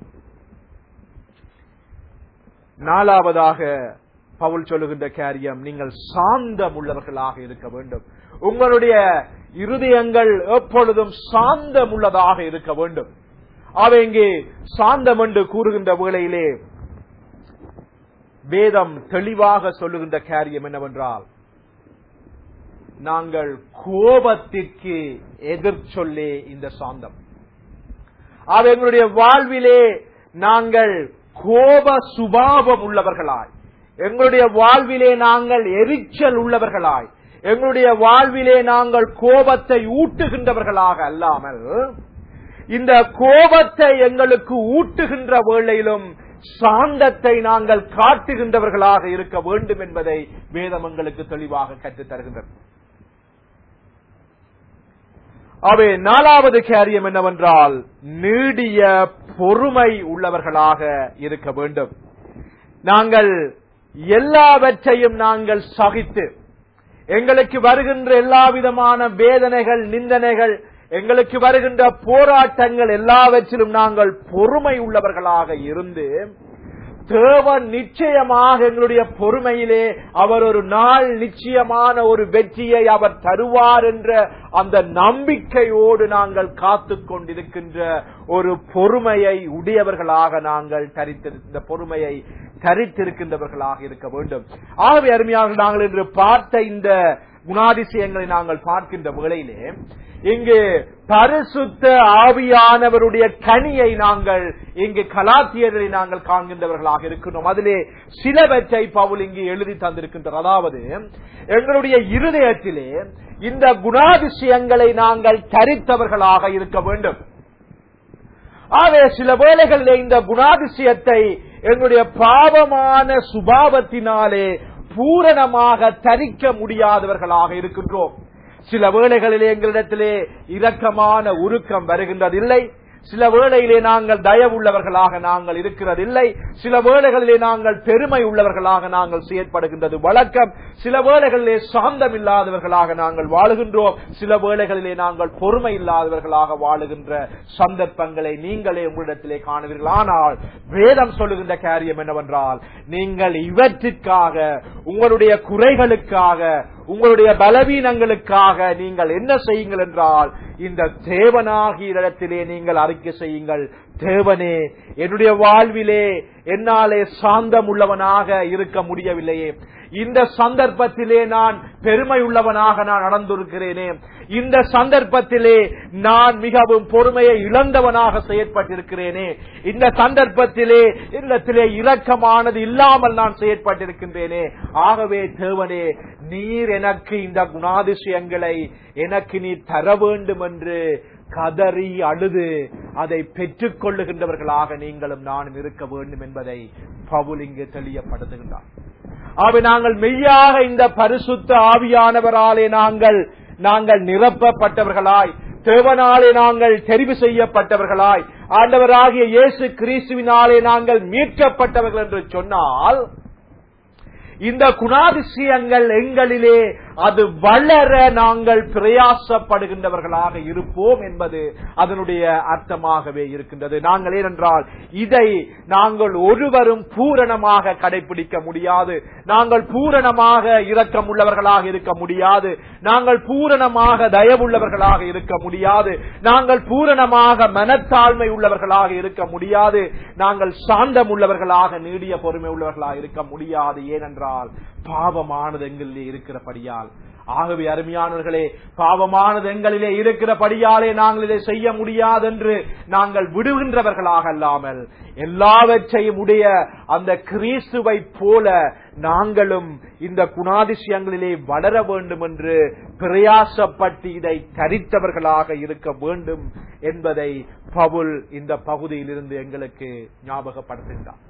நாலாவதாக பவுல் சொல்லுகின்ற காரியம் நீங்கள் சாந்தம் உள்ளவர்களாக இருக்க வேண்டும் உங்களுடைய இருதயங்கள் எப்பொழுதும் சாந்தம் உள்ளதாக இருக்க வேண்டும் அவை இங்கே சாந்தம் என்று கூறுகின்ற வேளையிலே வேதம் தெளிவாக சொல்லுகின்ற காரியம் என்னவென்றால் நாங்கள் கோபத்திற்கு எதிர் சொல்லே இந்த சாந்தம் அது எங்களுடைய வாழ்விலே நாங்கள் கோப சுபாவம் உள்ளவர்களாய் எங்களுடைய வாழ்விலே நாங்கள் எரிச்சல் உள்ளவர்களாய் எங்களுடைய வாழ்விலே நாங்கள் கோபத்தை ஊட்டுகின்றவர்களாக அல்லாமல் இந்த கோபத்தை எங்களுக்கு ஊட்டுகின்ற வேளையிலும் சாந்தத்தை நாங்கள் காட்டுகின்றவர்களாக இருக்க வேண்டும் என்பதை வேதம் எங்களுக்கு தெளிவாக கற்றுத் தருகின்றது அவை நாலாவது காரியம் என்னவென்றால் நீடிய பொறுமை உள்ளவர்களாக இருக்க வேண்டும் நாங்கள் எல்லாவற்றையும் நாங்கள் சகித்து எங்களுக்கு வருகின்ற எல்லா விதமான வேதனைகள் நிந்தனைகள் எங்களுக்கு வருகின்ற போராட்டங்கள் எல்லாவற்றிலும் நாங்கள் பொறுமை உள்ளவர்களாக இருந்து தேவன் நிச்சயமாக எங்களுடைய பொறுமையிலே அவர் ஒரு நாள் நிச்சயமான ஒரு வெற்றியை அவர் தருவார் என்ற அந்த நம்பிக்கையோடு நாங்கள் காத்து கொண்டிருக்கின்ற ஒரு பொறுமையை உடையவர்களாக நாங்கள் தரித்து இந்த பொறுமையை தரித்திருக்கின்றவர்களாக இருக்க வேண்டும் ஆகவே அருமையாக நாங்கள் இன்று பார்த்த இந்த குணாதிசயங்களை நாங்கள் பார்க்கின்ற வேளையிலே இங்கு பரிசுத்த ஆவியானவருடைய கனியை நாங்கள் இங்கு கலாத்தியர்களை நாங்கள் காண்கின்றவர்களாக இருக்கின்றோம் அதிலே சிலவற்றை பவுல் இங்கு எழுதி தந்திருக்கின்றார் அதாவது எங்களுடைய இருதயத்திலே இந்த குணாதிசயங்களை நாங்கள் தரித்தவர்களாக இருக்க வேண்டும் ஆகவே சில வேளைகளிலே இந்த குணாதிசயத்தை எங்களுடைய பாவமான சுபாவத்தினாலே பூரணமாக தரிக்க முடியாதவர்களாக இருக்கின்றோம் சில வேளைகளிலே எங்களிடத்திலே இரக்கமான உருக்கம் வருகின்றதில்லை சில வேளையிலே நாங்கள் தயவுள்ளவர்களாக நாங்கள் இருக்கிறதில்லை சில வேளைகளிலே நாங்கள் பெருமை உள்ளவர்களாக நாங்கள் செயற்படுகின்றது வழக்கம் சில வேளைகளிலே சாந்தம் இல்லாதவர்களாக நாங்கள் வாழுகின்றோம் சில வேளைகளிலே நாங்கள் பொறுமை இல்லாதவர்களாக வாழுகின்ற சந்தர்ப்பங்களை நீங்களே உங்களிடத்திலே காணுவீர்கள் ஆனால் வேதம் சொல்லுகின்ற காரியம் என்னவென்றால் நீங்கள் இவற்றிற்காக உங்களுடைய குறைகளுக்காக உங்களுடைய பலவீனங்களுக்காக நீங்கள் என்ன செய்யுங்கள் என்றால் இந்த தேவனாகிய இடத்திலே நீங்கள் அறிக்கை செய்யுங்கள் தேவனே என்னுடைய வாழ்விலே என்னாலே சாந்தம் உள்ளவனாக இருக்க முடியவில்லையே இந்த சந்தர்ப்பத்திலே நான் பெருமை உள்ளவனாக நான் நடந்திருக்கிறேனே இந்த சந்தர்ப்பத்திலே நான் மிகவும் பொறுமையை இழந்தவனாக செயற்பட்டிருக்கிறேனே இந்த சந்தர்ப்பத்திலே இல்லத்திலே இரக்கமானது இல்லாமல் நான் செயற்பட்டிருக்கின்றேனே ஆகவே தேவனே நீர் எனக்கு இந்த குணாதிசயங்களை எனக்கு நீ தர வேண்டும் என்று கதறி அழுது அதை பெற்றுக் கொள்ளுகின்றவர்களாக நீங்களும் நானும் இருக்க வேண்டும் என்பதை பவுல் இங்கு தெளியப்படுத்துகின்றார் ஆகவே நாங்கள் மெய்யாக இந்த பரிசுத்த ஆவியானவராலே நாங்கள் நாங்கள் நிரப்பப்பட்டவர்களாய் தேவனாலே நாங்கள் தெரிவு செய்யப்பட்டவர்களாய் ஆண்டவராகிய இயேசு கிறிஸ்துவினாலே நாங்கள் மீட்கப்பட்டவர்கள் என்று சொன்னால் இந்த குணாதிசயங்கள் எங்களிலே அது வளர நாங்கள் பிரயாசப்படுகின்றவர்களாக இருப்போம் என்பது அதனுடைய அர்த்தமாகவே இருக்கின்றது நாங்கள் ஏனென்றால் இதை நாங்கள் ஒருவரும் பூரணமாக கடைபிடிக்க முடியாது நாங்கள் பூரணமாக இரக்கம் உள்ளவர்களாக இருக்க முடியாது நாங்கள் பூரணமாக தயவுள்ளவர்களாக இருக்க முடியாது நாங்கள் பூரணமாக மனத்தாழ்மை உள்ளவர்களாக இருக்க முடியாது நாங்கள் சாந்தம் உள்ளவர்களாக நீடிய பொறுமை உள்ளவர்களாக இருக்க முடியாது ஏனென்றால் பாவமானது எங்களிலே இருக்கிறபடியால் ஆகவே அருமையானவர்களே பாவமானது எங்களிலே இருக்கிறபடியாலே நாங்கள் இதை செய்ய முடியாது என்று நாங்கள் விடுகின்றவர்களாக அல்லாமல் எல்லாவற்றையும் உடைய அந்த கிறிஸ்துவை போல நாங்களும் இந்த குணாதிசயங்களிலே வளர வேண்டும் என்று பிரயாசப்பட்டு இதை தரித்தவர்களாக இருக்க வேண்டும் என்பதை பவுல் இந்த பகுதியிலிருந்து எங்களுக்கு ஞாபகப்படுத்துகின்றார்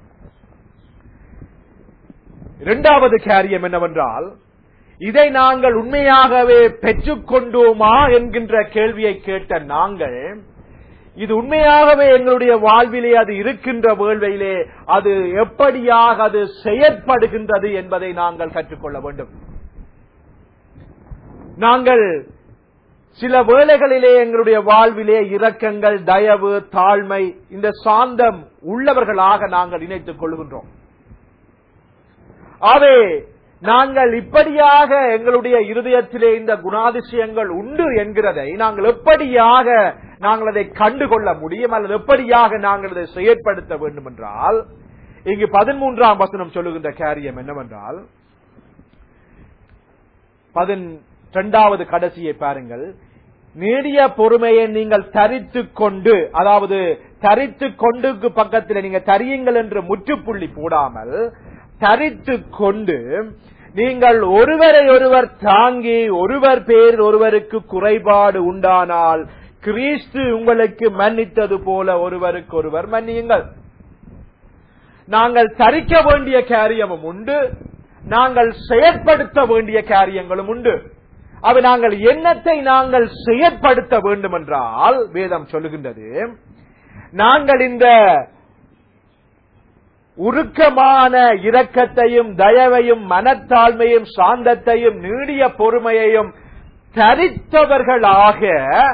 இரண்டாவது காரியம் என்னவென்றால் இதை நாங்கள் உண்மையாகவே பெற்றுக்கொண்டோமா என்கின்ற கேள்வியை கேட்ட நாங்கள் இது உண்மையாகவே எங்களுடைய வாழ்விலே அது இருக்கின்ற வேள்வையிலே அது எப்படியாக அது செயற்படுகின்றது என்பதை நாங்கள் கற்றுக்கொள்ள வேண்டும் நாங்கள் சில வேளைகளிலே எங்களுடைய வாழ்விலே இரக்கங்கள் தயவு தாழ்மை இந்த சாந்தம் உள்ளவர்களாக நாங்கள் இணைத்துக் கொள்கின்றோம் ஆவே நாங்கள் இப்படியாக எங்களுடைய இருதயத்திலே இந்த குணாதிசயங்கள் உண்டு என்கிறதை நாங்கள் எப்படியாக நாங்கள் அதை கண்டுகொள்ள முடியும் அல்லது எப்படியாக நாங்கள் அதை செயற்படுத்த வேண்டும் என்றால் இங்கு பதிமூன்றாம் வசனம் சொல்லுகின்ற காரியம் என்னவென்றால் பதினெண்டாவது கடைசியை பாருங்கள் நீடிய பொறுமையை நீங்கள் தரித்துக் கொண்டு அதாவது தரித்துக் கொண்டுக்கு பக்கத்தில் நீங்க தரியுங்கள் என்று முற்றுப்புள்ளி போடாமல் தரித்துக் கொண்டு நீங்கள் ஒருவரை ஒருவர் தாங்கி ஒருவர் பேர் ஒருவருக்கு குறைபாடு உண்டானால் கிறிஸ்து உங்களுக்கு மன்னித்தது போல ஒருவருக்கு ஒருவர் மன்னியுங்கள் நாங்கள் தரிக்க வேண்டிய காரியமும் உண்டு நாங்கள் செயற்படுத்த வேண்டிய காரியங்களும் உண்டு அவை நாங்கள் எண்ணத்தை நாங்கள் செயற்படுத்த வேண்டும் என்றால் வேதம் சொல்லுகின்றது நாங்கள் இந்த உருக்கமான இரக்கத்தையும் தயவையும் மனத்தாழ்மையும் சாந்தத்தையும் நீடிய பொறுமையையும் தரித்தவர்களாக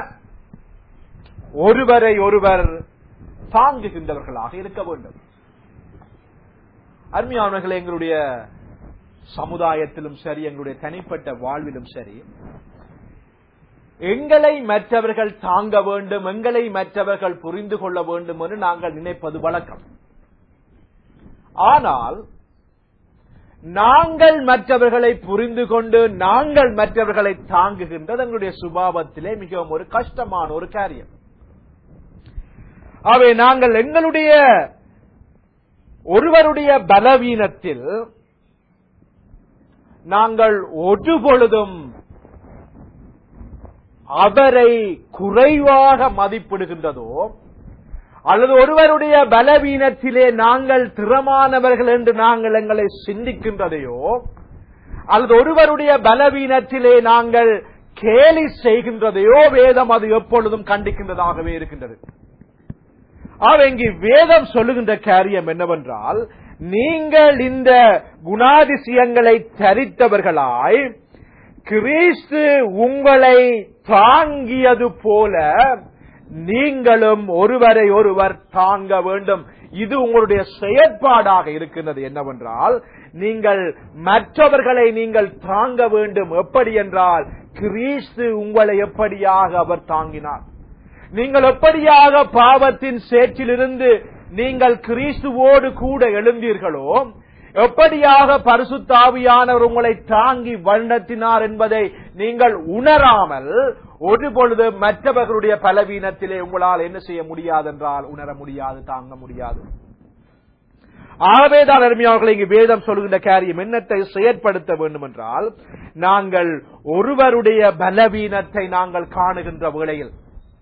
ஒருவரை ஒருவர் தாங்குகின்றவர்களாக இருக்க வேண்டும் அருமையானவர்கள் எங்களுடைய சமுதாயத்திலும் சரி எங்களுடைய தனிப்பட்ட வாழ்விலும் சரி எங்களை மற்றவர்கள் தாங்க வேண்டும் எங்களை மற்றவர்கள் புரிந்து கொள்ள வேண்டும் என்று நாங்கள் நினைப்பது வழக்கம் ஆனால் நாங்கள் மற்றவர்களை புரிந்து கொண்டு நாங்கள் மற்றவர்களை தாங்குகின்றது எங்களுடைய சுபாவத்திலே மிகவும் ஒரு கஷ்டமான ஒரு காரியம் அவை நாங்கள் எங்களுடைய ஒருவருடைய பலவீனத்தில் நாங்கள் ஒரு பொழுதும் அவரை குறைவாக மதிப்பிடுகின்றதோ அல்லது ஒருவருடைய பலவீனத்திலே நாங்கள் திறமானவர்கள் என்று நாங்கள் எங்களை சிந்திக்கின்றதையோ அல்லது ஒருவருடைய பலவீனத்திலே நாங்கள் கேலி செய்கின்றதையோ வேதம் அது எப்பொழுதும் கண்டிக்கின்றதாகவே இருக்கின்றது ஆக இங்கு வேதம் சொல்லுகின்ற காரியம் என்னவென்றால் நீங்கள் இந்த குணாதிசயங்களை தரித்தவர்களாய் கிறிஸ்து உங்களை தாங்கியது போல நீங்களும் ஒருவரை ஒருவர் தாங்க வேண்டும் இது உங்களுடைய செயற்பாடாக இருக்கின்றது என்னவென்றால் நீங்கள் மற்றவர்களை நீங்கள் தாங்க வேண்டும் எப்படி என்றால் கிறிஸ்து உங்களை எப்படியாக அவர் தாங்கினார் நீங்கள் எப்படியாக பாவத்தின் சேற்றிலிருந்து நீங்கள் கிறிஸ்துவோடு கூட எழுந்தீர்களோ எப்படியாக பரிசுத்தாவியானவர் உங்களை தாங்கி வண்ணத்தினார் என்பதை நீங்கள் உணராமல் ஒரு பொழுது மற்றவர்களுடைய பலவீனத்திலே உங்களால் என்ன செய்ய முடியாது என்றால் உணர முடியாது தாங்க முடியாது ஆகவேதான் அருமையாளர்களை இங்கு வேதம் சொல்கின்ற காரியம் என்னத்தை செயற்படுத்த வேண்டும் என்றால் நாங்கள் ஒருவருடைய பலவீனத்தை நாங்கள் காணுகின்ற வேளையில்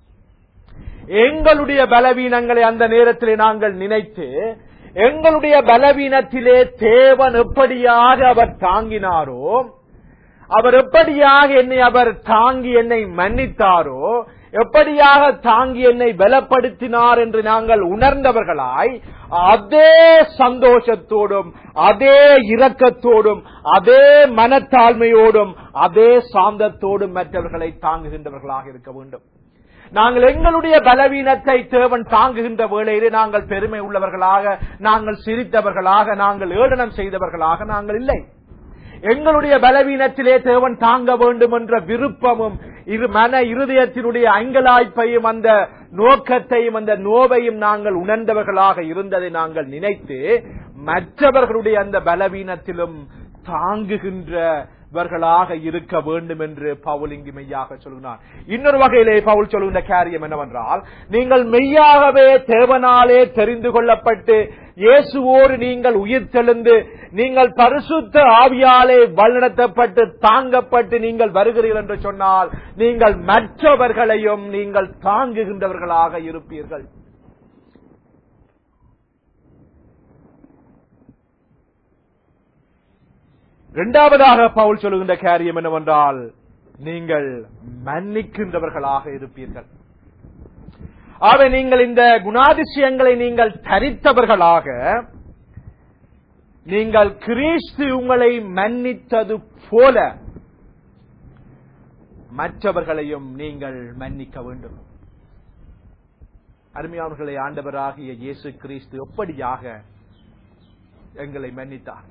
எங்களுடைய பலவீனங்களை அந்த நேரத்திலே நாங்கள் நினைத்து எங்களுடைய பலவீனத்திலே தேவன் எப்படியாக அவர் தாங்கினாரோ அவர் எப்படியாக என்னை அவர் தாங்கி என்னை மன்னித்தாரோ எப்படியாக தாங்கி என்னை பலப்படுத்தினார் என்று நாங்கள் உணர்ந்தவர்களாய் அதே சந்தோஷத்தோடும் அதே இரக்கத்தோடும் அதே மனத்தாழ்மையோடும் அதே சாந்தத்தோடும் மற்றவர்களை தாங்குகின்றவர்களாக இருக்க வேண்டும் நாங்கள் எங்களுடைய பலவீனத்தை தேவன் தாங்குகின்ற வேளையிலே நாங்கள் பெருமை உள்ளவர்களாக நாங்கள் சிரித்தவர்களாக நாங்கள் ஏளனம் செய்தவர்களாக நாங்கள் இல்லை எங்களுடைய பலவீனத்திலே தேவன் தாங்க வேண்டும் என்ற விருப்பமும் இரு மன இருதயத்தினுடைய அங்கலாய்ப்பையும் அந்த நோக்கத்தையும் அந்த நோவையும் நாங்கள் உணர்ந்தவர்களாக இருந்ததை நாங்கள் நினைத்து மற்றவர்களுடைய அந்த பலவீனத்திலும் தாங்குகின்றவர்களாக இருக்க வேண்டும் என்று பவுல் இங்கு மெய்யாக சொல்கிறார் இன்னொரு வகையிலே பவுல் சொல்கின்ற காரியம் என்னவென்றால் நீங்கள் மெய்யாகவே தேவனாலே தெரிந்து கொள்ளப்பட்டு இயேசுவோடு நீங்கள் உயிர் தெழுந்து நீங்கள் பரிசுத்த ஆவியாலே வழிநடத்தப்பட்டு தாங்கப்பட்டு நீங்கள் வருகிறீர்கள் என்று சொன்னால் நீங்கள் மற்றவர்களையும் நீங்கள் தாங்குகின்றவர்களாக இருப்பீர்கள் இரண்டாவதாக பவுல் சொல்லுகின்ற காரியம் என்னவென்றால் நீங்கள் மன்னிக்கின்றவர்களாக இருப்பீர்கள் ஆக நீங்கள் இந்த குணாதிசயங்களை நீங்கள் தரித்தவர்களாக நீங்கள் கிறிஸ்து உங்களை மன்னித்தது போல மற்றவர்களையும் நீங்கள் மன்னிக்க வேண்டும் அருமையானவர்களை ஆண்டவராகிய இயேசு கிறிஸ்து எப்படியாக எங்களை மன்னித்தார்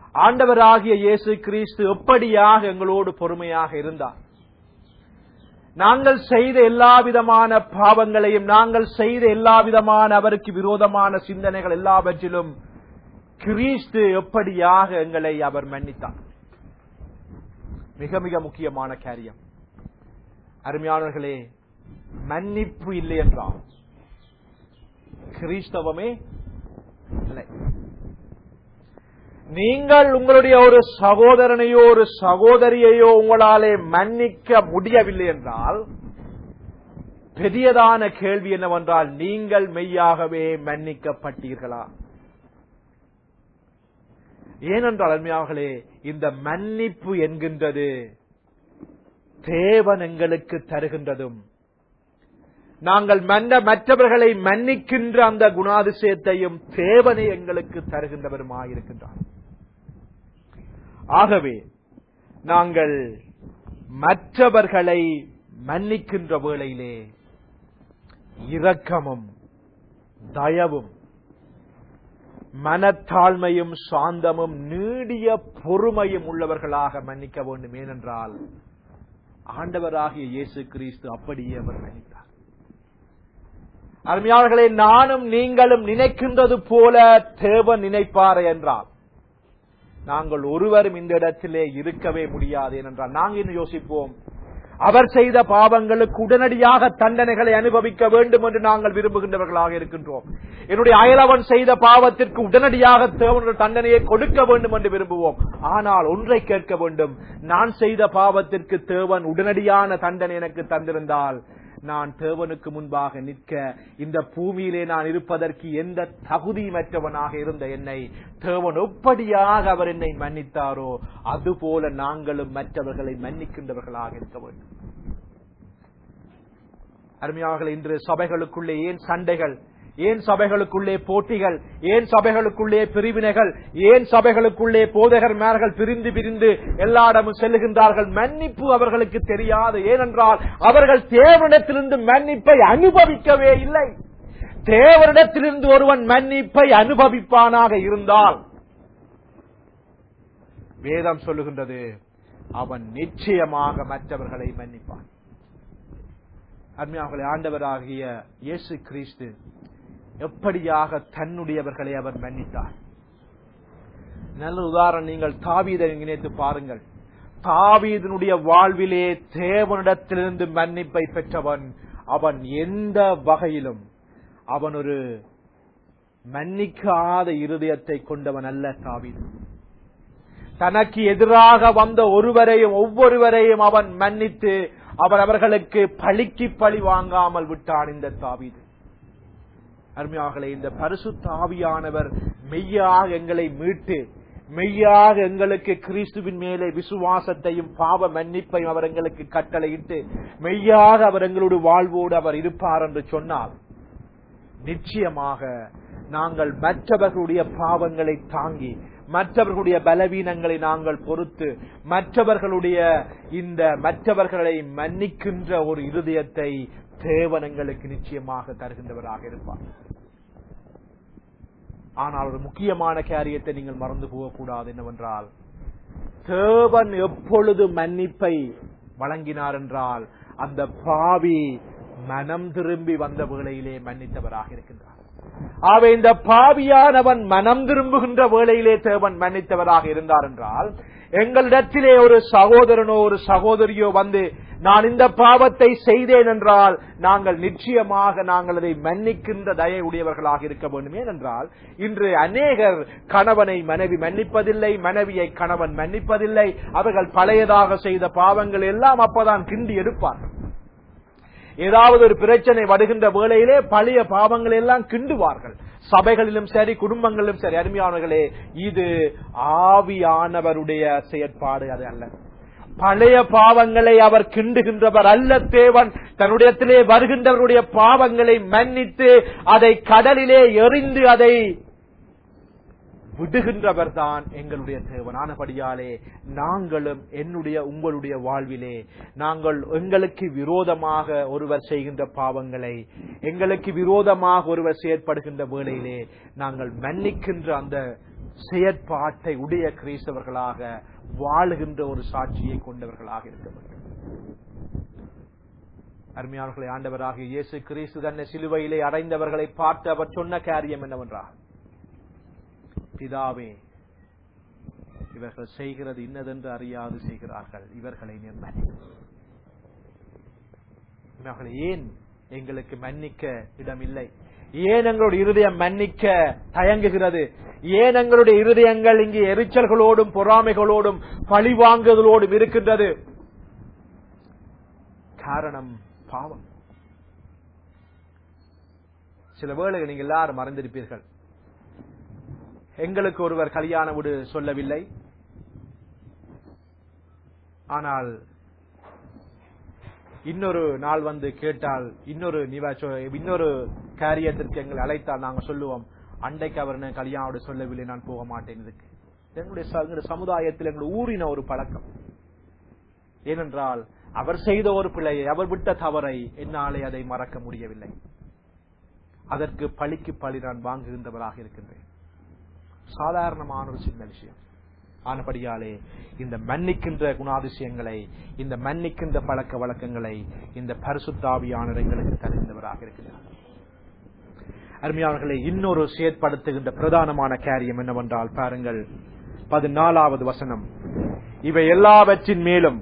ஆண்டவராகிய இயேசு கிறிஸ்து எப்படியாக எங்களோடு பொறுமையாக இருந்தார் நாங்கள் செய்த எல்லா விதமான பாவங்களையும் நாங்கள் செய்த எல்லா விதமான அவருக்கு விரோதமான சிந்தனைகள் எல்லாவற்றிலும் கிறிஸ்து எப்படியாக எங்களை அவர் மன்னித்தார் மிக மிக முக்கியமான காரியம் அருமையானவர்களே மன்னிப்பு இல்லை என்றால் கிறிஸ்தவமே இல்லை நீங்கள் உங்களுடைய ஒரு சகோதரனையோ ஒரு சகோதரியையோ உங்களாலே மன்னிக்க முடியவில்லை என்றால் பெரியதான கேள்வி என்னவென்றால் நீங்கள் மெய்யாகவே மன்னிக்கப்பட்டீர்களா ஏனென்றால் அருமையாகலே இந்த மன்னிப்பு என்கின்றது தேவன் எங்களுக்கு தருகின்றதும் நாங்கள் மன்ன மற்றவர்களை மன்னிக்கின்ற அந்த குணாதிசயத்தையும் தேவனை எங்களுக்கு தருகின்றவருமாயிருக்கின்றார் ஆகவே நாங்கள் மற்றவர்களை மன்னிக்கின்ற வேளையிலே இரக்கமும் தயவும் மனத்தாழ்மையும் சாந்தமும் நீடிய பொறுமையும் உள்ளவர்களாக மன்னிக்க வேண்டும் ஏனென்றால் ஆண்டவராகிய இயேசு கிறிஸ்து அப்படியே அவர் மன்னித்தார் அருமையாளர்களே நானும் நீங்களும் நினைக்கின்றது போல தேவன் நினைப்பார் என்றால் நாங்கள் ஒருவரும் இந்த இடத்திலே இருக்கவே முடியாது ஏனென்றால் நாங்கள் இன்னும் யோசிப்போம் அவர் செய்த பாவங்களுக்கு உடனடியாக தண்டனைகளை அனுபவிக்க வேண்டும் என்று நாங்கள் விரும்புகின்றவர்களாக இருக்கின்றோம் என்னுடைய அயலவன் செய்த பாவத்திற்கு உடனடியாக தேவனுடைய தண்டனையை கொடுக்க வேண்டும் என்று விரும்புவோம் ஆனால் ஒன்றை கேட்க வேண்டும் நான் செய்த பாவத்திற்கு தேவன் உடனடியான தண்டனை எனக்கு தந்திருந்தால் நான் தேவனுக்கு முன்பாக நிற்க இந்த பூமியிலே நான் இருப்பதற்கு எந்த தகுதியமற்றவனாக இருந்த என்னை தேவன் எப்படியாக அவர் என்னை மன்னித்தாரோ அதுபோல நாங்களும் மற்றவர்களை மன்னிக்கின்றவர்களாக இருக்க வேண்டும் அருமையாக இன்று சபைகளுக்குள்ளே ஏன் சண்டைகள் ஏன் சபைகளுக்குள்ளே போட்டிகள் ஏன் சபைகளுக்குள்ளே பிரிவினைகள் ஏன் சபைகளுக்குள்ளே போதகர்மார்கள் பிரிந்து பிரிந்து எல்லா இடமும் செல்லுகின்றார்கள் மன்னிப்பு அவர்களுக்கு தெரியாது ஏனென்றால் அவர்கள் தேவனிடத்திலிருந்து மன்னிப்பை அனுபவிக்கவே இல்லை தேவனிடத்திலிருந்து ஒருவன் மன்னிப்பை அனுபவிப்பானாக இருந்தால் வேதம் சொல்லுகின்றது அவன் நிச்சயமாக மற்றவர்களை மன்னிப்பான் அருமையாகவே ஆண்டவராகிய இயேசு கிறிஸ்து எப்படியாக தன்னுடையவர்களை அவர் மன்னித்தார் நல்ல உதாரணம் நீங்கள் தாவீதை நினைத்து பாருங்கள் தாவீதனுடைய வாழ்விலே தேவனிடத்திலிருந்து மன்னிப்பை பெற்றவன் அவன் எந்த வகையிலும் அவன் ஒரு மன்னிக்காத இருதயத்தை கொண்டவன் அல்ல தாவீது தனக்கு எதிராக வந்த ஒருவரையும் ஒவ்வொருவரையும் அவன் மன்னித்து அவர் அவர்களுக்கு பழிக்கு பழி வாங்காமல் விட்டான் இந்த தாவீது அருமையாகலே இந்த பரிசு தாவியானவர் மெய்யாக எங்களை மீட்டு மெய்யாக எங்களுக்கு கிறிஸ்துவின் மேலே விசுவாசத்தையும் பாவ மன்னிப்பையும் அவர் எங்களுக்கு கட்டளையிட்டு மெய்யாக அவர் எங்களோட வாழ்வோடு அவர் இருப்பார் என்று சொன்னால் நிச்சயமாக நாங்கள் மற்றவர்களுடைய பாவங்களை தாங்கி மற்றவர்களுடைய பலவீனங்களை நாங்கள் பொறுத்து மற்றவர்களுடைய இந்த மற்றவர்களை மன்னிக்கின்ற ஒரு இருதயத்தை தேவன் எங்களுக்கு நிச்சயமாக தருகின்றவராக இருப்பார் ஆனால் ஒரு முக்கியமான காரியத்தை நீங்கள் மறந்து போகக்கூடாது என்னவென்றால் தேவன் எப்பொழுது மன்னிப்பை வழங்கினார் என்றால் அந்த பாவி மனம் திரும்பி வந்த வேளையிலே மன்னித்தவராக இருக்கின்றார் ஆக இந்த பாவியானவன் மனம் திரும்புகின்ற வேளையிலே தேவன் மன்னித்தவராக இருந்தார் என்றால் எங்களிடத்திலே ஒரு சகோதரனோ ஒரு சகோதரியோ வந்து நான் இந்த பாவத்தை செய்தேன் என்றால் நாங்கள் நிச்சயமாக நாங்கள் அதை மன்னிக்கின்ற தயை உடையவர்களாக இருக்க வேண்டும் ஏனென்றால் இன்று அநேகர் கணவனை மனைவி மன்னிப்பதில்லை மனைவியை கணவன் மன்னிப்பதில்லை அவர்கள் பழையதாக செய்த பாவங்கள் எல்லாம் அப்பதான் கிண்டி எடுப்பார்கள் ஏதாவது ஒரு பிரச்சனை வருகின்ற வேளையிலே பழைய பாவங்கள் எல்லாம் கிண்டுவார்கள் சபைகளிலும் சரி குடும்பங்களிலும் சரி அருமையானவர்களே இது ஆவியானவருடைய செயற்பாடு அது அல்ல பழைய பாவங்களை அவர் கிண்டுகின்றவர் அல்ல தேவன் தன்னுடையத்திலே வருகின்றவருடைய பாவங்களை மன்னித்து அதை கடலிலே எறிந்து அதை விடுகின்றவர் தான் எங்களுடைய தேவனானபடியாலே நாங்களும் என்னுடைய உங்களுடைய வாழ்விலே நாங்கள் எங்களுக்கு விரோதமாக ஒருவர் செய்கின்ற பாவங்களை எங்களுக்கு விரோதமாக ஒருவர் செயற்படுகின்ற வேளையிலே நாங்கள் மன்னிக்கின்ற அந்த செயற்பாட்டை உடைய கிறிஸ்தவர்களாக வாழுகின்ற ஒரு சாட்சியை கொண்டவர்களாக இருக்க வேண்டும் அருமையானவர்களை ஆண்டவராக இயேசு கிறிஸ்து தன்னை சிலுவையிலே அடைந்தவர்களை பார்த்து அவர் சொன்ன காரியம் என்னவென்றால் பிதாவே இவர்கள் செய்கிறது இன்னதென்று அறியாது செய்கிறார்கள் இவர்களை நிர்மணி இவர்களை ஏன் எங்களுக்கு மன்னிக்க இடமில்லை ஏன் எங்களுடைய இருதயம் மன்னிக்க தயங்குகிறது ஏன் எங்களுடைய இருதயங்கள் இங்கே எரிச்சல்களோடும் பொறாமைகளோடும் பழிவாங்குதலோடும் இருக்கின்றது காரணம் பாவம் சில வேளைகள் நீங்க எல்லாரும் மறந்திருப்பீர்கள் எங்களுக்கு ஒருவர் கல்யாண வீடு சொல்லவில்லை ஆனால் இன்னொரு நாள் வந்து கேட்டால் இன்னொரு நிவா சொ- இன்னொரு காரியத்திற்கு எங்களை அழைத்தால் நாங்க சொல்லுவோம் அண்டைக்கு அவர் எனக்கு கல்யாணம் வீடு சொல்லவில்லை நான் போக மாட்டேன் இதுக்கு எங்களுடைய ச- எங்களுடைய சமுதாயத்தில் எங்களுடைய ஊரின ஒரு பழக்கம் ஏனென்றால் அவர் செய்த ஒரு பிழையை அவர் விட்ட தவறை என்னாலே அதை மறக்க முடியவில்லை அதற்கு பழிக்கு பழி நான் வாங்குகின்றவராக இருக்கின்றேன் சாதாரணமான ஒரு சின்ன விஷயம் ஆனபடியாலே இந்த மன்னிக்கின்ற குணாதிசயங்களை இந்த மன்னிக்கின்ற பழக்க வழக்கங்களை இந்த பரிசுத்தாவியானவர் எங்களுக்கு தருகின்றவராக இருக்கிறார் அருமையானவர்களை இன்னொரு செயற்படுத்துகின்ற பிரதானமான காரியம் என்னவென்றால் பாருங்கள் பதினாலாவது வசனம் இவை எல்லாவற்றின் மேலும்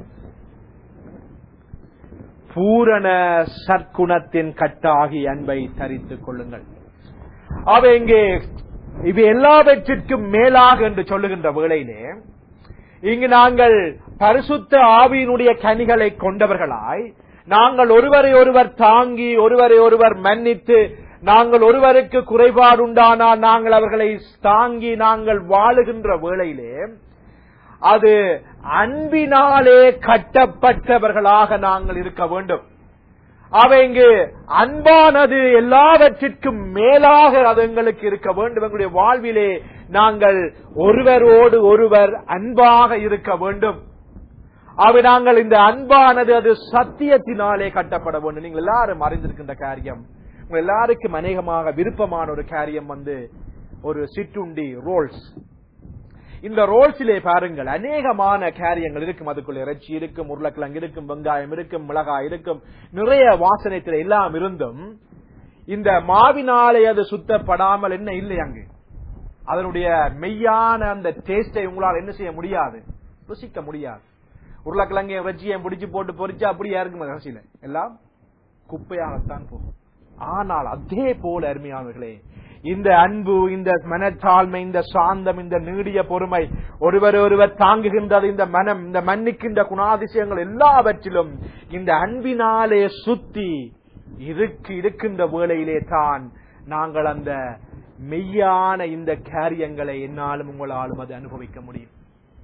பூரண சற்குணத்தின் கட்டாகி அன்பை தரித்துக் கொள்ளுங்கள் அவை இங்கே இவை எல்லாவற்றிற்கும் மேலாக என்று சொல்லுகின்ற வேளையிலே இங்கு நாங்கள் பரிசுத்த ஆவியினுடைய கனிகளை கொண்டவர்களாய் நாங்கள் ஒருவரை ஒருவர் தாங்கி ஒருவரை ஒருவர் மன்னித்து நாங்கள் ஒருவருக்கு குறைபாடு உண்டானால் நாங்கள் அவர்களை தாங்கி நாங்கள் வாழுகின்ற வேளையிலே அது அன்பினாலே கட்டப்பட்டவர்களாக நாங்கள் இருக்க வேண்டும் அவை இங்கு அன்பானது எல்லாவற்றிற்கும் மேலாக அது எங்களுக்கு இருக்க வேண்டும் எங்களுடைய வாழ்விலே நாங்கள் ஒருவரோடு ஒருவர் அன்பாக இருக்க வேண்டும் அவை நாங்கள் இந்த அன்பானது அது சத்தியத்தினாலே கட்டப்பட வேண்டும் நீங்கள் எல்லாரும் அறிந்திருக்கின்ற காரியம் உங்க எல்லாருக்கும் அநேகமாக விருப்பமான ஒரு காரியம் வந்து ஒரு சிற்றுண்டி ரோல்ஸ் இந்த ரோல்ஸிலே பாருங்கள் அநேகமான காரியங்கள் இருக்கும் அதுக்குள்ள இறைச்சி இருக்கும் உருளைக்கிழங்கு இருக்கும் வெங்காயம் இருக்கும் மிளகாய் இருக்கும் நிறைய வாசனைத்துல எல்லாம் இருந்தும் இந்த மாவினாலே அது சுத்தப்படாமல் என்ன இல்லை அங்கு அதனுடைய மெய்யான அந்த டேஸ்டை உங்களால் என்ன செய்ய முடியாது ருசிக்க முடியாது உருளைக்கிழங்கு இறைச்சியை பிடிச்சு போட்டு பொரிச்சா அப்படியா இருக்கும் ரசியில எல்லாம் குப்பையாகத்தான் போகும் ஆனால் அதே போல அருமையானவர்களே இந்த அன்பு இந்த மனத்தாழ்மை இந்த சாந்தம் இந்த நீடிய பொறுமை ஒருவர் ஒருவர் தாங்குகின்றது இந்த மனம் இந்த மன்னிக்கின்ற குணாதிசயங்கள் எல்லாவற்றிலும் இந்த அன்பினாலே சுத்தி இருக்கு இருக்கின்ற வேளையிலே தான் நாங்கள் அந்த மெய்யான இந்த காரியங்களை என்னாலும் உங்களாலும் அது அனுபவிக்க முடியும்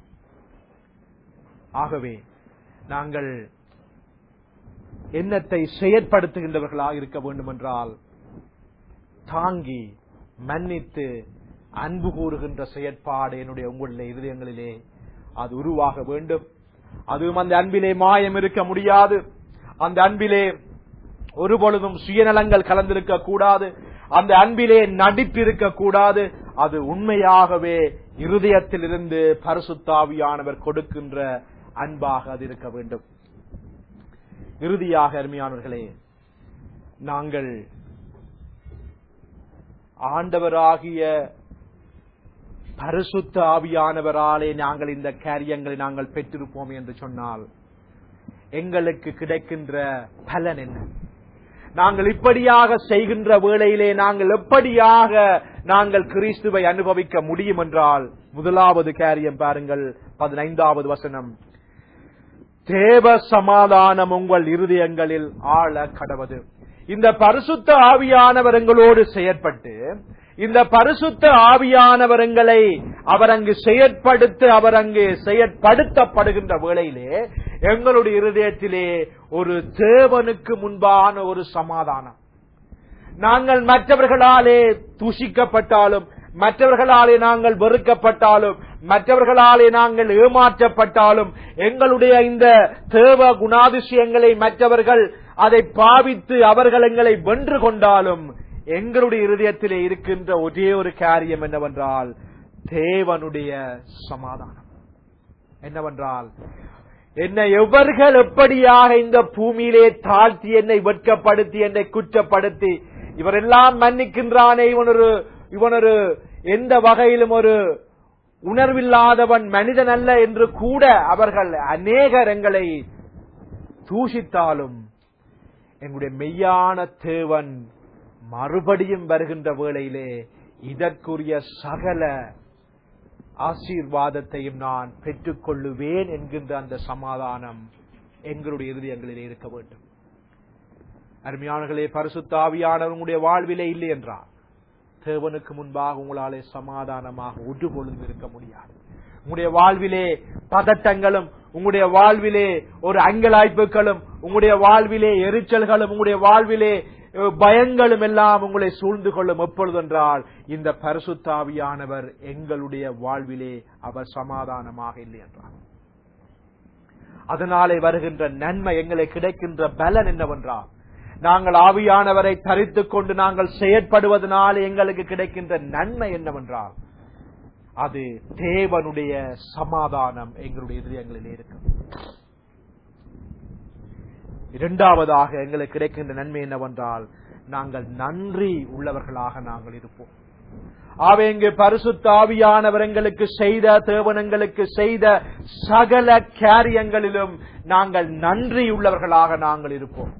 ஆகவே நாங்கள் எண்ணத்தை செயற்படுத்துகின்றவர்களாக இருக்க வேண்டும் என்றால் தாங்கி மன்னித்து அன்பு கூறுகின்ற செயற்பாடு என்னுடைய உங்களுடைய இருதயங்களிலே அது உருவாக வேண்டும் அதுவும் அந்த அன்பிலே மாயம் இருக்க முடியாது அந்த அன்பிலே ஒரு பொழுதும் சுயநலங்கள் கலந்திருக்க கூடாது அந்த அன்பிலே நடிப்பிருக்க கூடாது அது உண்மையாகவே இருதயத்தில் இருந்து பரிசுத்தாவியானவர் கொடுக்கின்ற அன்பாக அது இருக்க வேண்டும் இறுதியாக அருமையானவர்களே நாங்கள் ஆண்டவராகிய பரிசுத்த ஆவியானவராலே நாங்கள் இந்த காரியங்களை நாங்கள் பெற்றிருப்போம் என்று சொன்னால் எங்களுக்கு கிடைக்கின்ற பலன் என்ன நாங்கள் இப்படியாக செய்கின்ற வேளையிலே நாங்கள் எப்படியாக நாங்கள் கிறிஸ்துவை அனுபவிக்க முடியும் என்றால் முதலாவது காரியம் பாருங்கள் பதினைந்தாவது வசனம் தேவ சமாதானம் உங்கள் இருதயங்களில் ஆழ கடவது இந்த பரிசுத்த ஆவியானவர் எங்களோடு செயற்பட்டு இந்த பரிசுத்த ஆவியானவர் எங்களை அவர் அங்கு செயற்படுத்த அவர் அங்கு செயற்படுத்தப்படுகின்ற வேளையிலே எங்களுடைய இருதயத்திலே ஒரு தேவனுக்கு முன்பான ஒரு சமாதானம் நாங்கள் மற்றவர்களாலே தூஷிக்கப்பட்டாலும் மற்றவர்களாலே நாங்கள் வெறுக்கப்பட்டாலும் மற்றவர்களாலே நாங்கள் ஏமாற்றப்பட்டாலும் எங்களுடைய இந்த தேவ குணாதிசயங்களை மற்றவர்கள் அதை பாவித்து அவர்கள் எங்களை வென்று கொண்டாலும் எங்களுடைய இருதயத்திலே இருக்கின்ற ஒரே ஒரு காரியம் என்னவென்றால் தேவனுடைய சமாதானம் என்னவென்றால் என்னை எவர்கள் எப்படியாக இந்த பூமியிலே தாழ்த்தி என்னை வெட்கப்படுத்தி என்னை குற்றப்படுத்தி இவரெல்லாம் மன்னிக்கின்றானே இவன் ஒரு இவன் ஒரு எந்த வகையிலும் ஒரு உணர்வில்லாதவன் மனிதன் அல்ல என்று கூட அவர்கள் அநேகர் எங்களை தூஷித்தாலும் எங்களுடைய மெய்யான தேவன் மறுபடியும் வருகின்ற வேளையிலே இதற்குரிய சகல ஆசீர்வாதத்தையும் நான் பெற்றுக் கொள்ளுவேன் என்கின்ற அந்த சமாதானம் எங்களுடைய இருதயங்களிலே இருக்க வேண்டும் அருமையானர்களே பரிசுத்தாவியானவர் உங்களுடைய வாழ்விலே இல்லை என்றார் தேவனுக்கு முன்பாக உங்களாலே சமாதானமாக ஒன்று பொழுதும் இருக்க முடியாது உங்களுடைய வாழ்விலே பதட்டங்களும் உங்களுடைய வாழ்விலே ஒரு அங்கலாய்ப்புகளும் உங்களுடைய வாழ்விலே எரிச்சல்களும் உங்களுடைய வாழ்விலே அஹ், பயங்களும் எல்லாம் உங்களை சூழ்ந்து கொள்ளும் எப்பொழுதென்றால் இந்த பரிசுத்தாவியானவர் எங்களுடைய வாழ்விலே அவர் சமாதானமாக இல்லை என்றார் அதனாலே வருகின்ற நன்மை எங்களை கிடைக்கின்ற பலன் என்னவென்றால் நாங்கள் ஆவியானவரை தரித்துக் கொண்டு நாங்கள் செயற்படுவதனாலே எங்களுக்கு கிடைக்கின்ற நன்மை என்னவென்றால் அது தேவனுடைய சமாதானம் எங்களுடைய இதயங்களிலே இருக்கும் இரண்டாவதாக எங்களுக்கு கிடைக்கின்ற நன்மை என்னவென்றால் நாங்கள் நன்றி உள்ளவர்களாக நாங்கள் இருப்போம் ஆவே இங்கு பரிசுத்த ஆவியானவர் எங்களுக்கு செய்த தேவன் எங்களுக்கு செய்த சகல காரியங்களிலும் நாங்கள் நன்றி உள்ளவர்களாக நாங்கள் இருப்போம்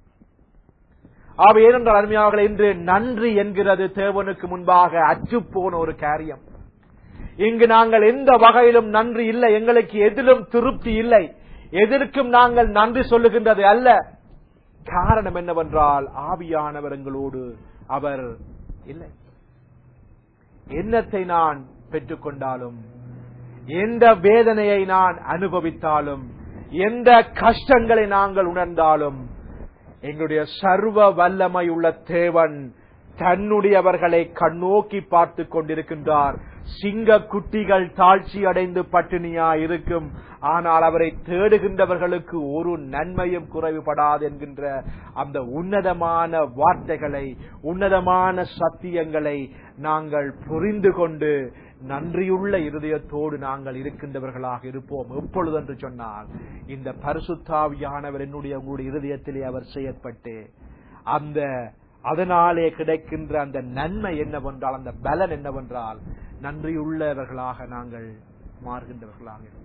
ஆவே ஏனென்றால் அருமையாக இன்று நன்றி என்கிறது தேவனுக்கு முன்பாக அற்றுப்போன ஒரு காரியம் இங்கு நாங்கள் எந்த வகையிலும் நன்றி இல்லை எங்களுக்கு எதிலும் திருப்தி இல்லை எதற்கும் நாங்கள் நன்றி சொல்லுகின்றது அல்ல காரணம் என்னவென்றால் ஆவியானவர் எங்களோடு அவர் இல்லை எண்ணத்தை நான் பெற்றுக்கொண்டாலும் எந்த வேதனையை நான் அனுபவித்தாலும் எந்த கஷ்டங்களை நாங்கள் உணர்ந்தாலும் எங்களுடைய சர்வ வல்லமை உள்ள தேவன் தன்னுடையவர்களை கண்ணோக்கி பார்த்து கொண்டிருக்கின்றார் சிங்க குட்டிகள் தாழ்ச்சி அடைந்து பட்டினியா இருக்கும் ஆனால் அவரை தேடுகின்றவர்களுக்கு ஒரு நன்மையும் குறைவுபடாது என்கின்ற அந்த உன்னதமான வார்த்தைகளை உன்னதமான சத்தியங்களை நாங்கள் புரிந்து கொண்டு நன்றியுள்ள இருதயத்தோடு நாங்கள் இருக்கின்றவர்களாக இருப்போம் எப்பொழுது என்று சொன்னால் இந்த பரிசுத்தாவியானவர் என்னுடைய உங்களுடைய இருதயத்திலே அவர் செயற்பட்டு அந்த அதனாலே கிடைக்கின்ற அந்த நன்மை என்னவென்றால் அந்த பலன் என்னவென்றால் நன்றியுள்ளவர்களாக நாங்கள் மாறுகின்றவர்களாக இருப்போம்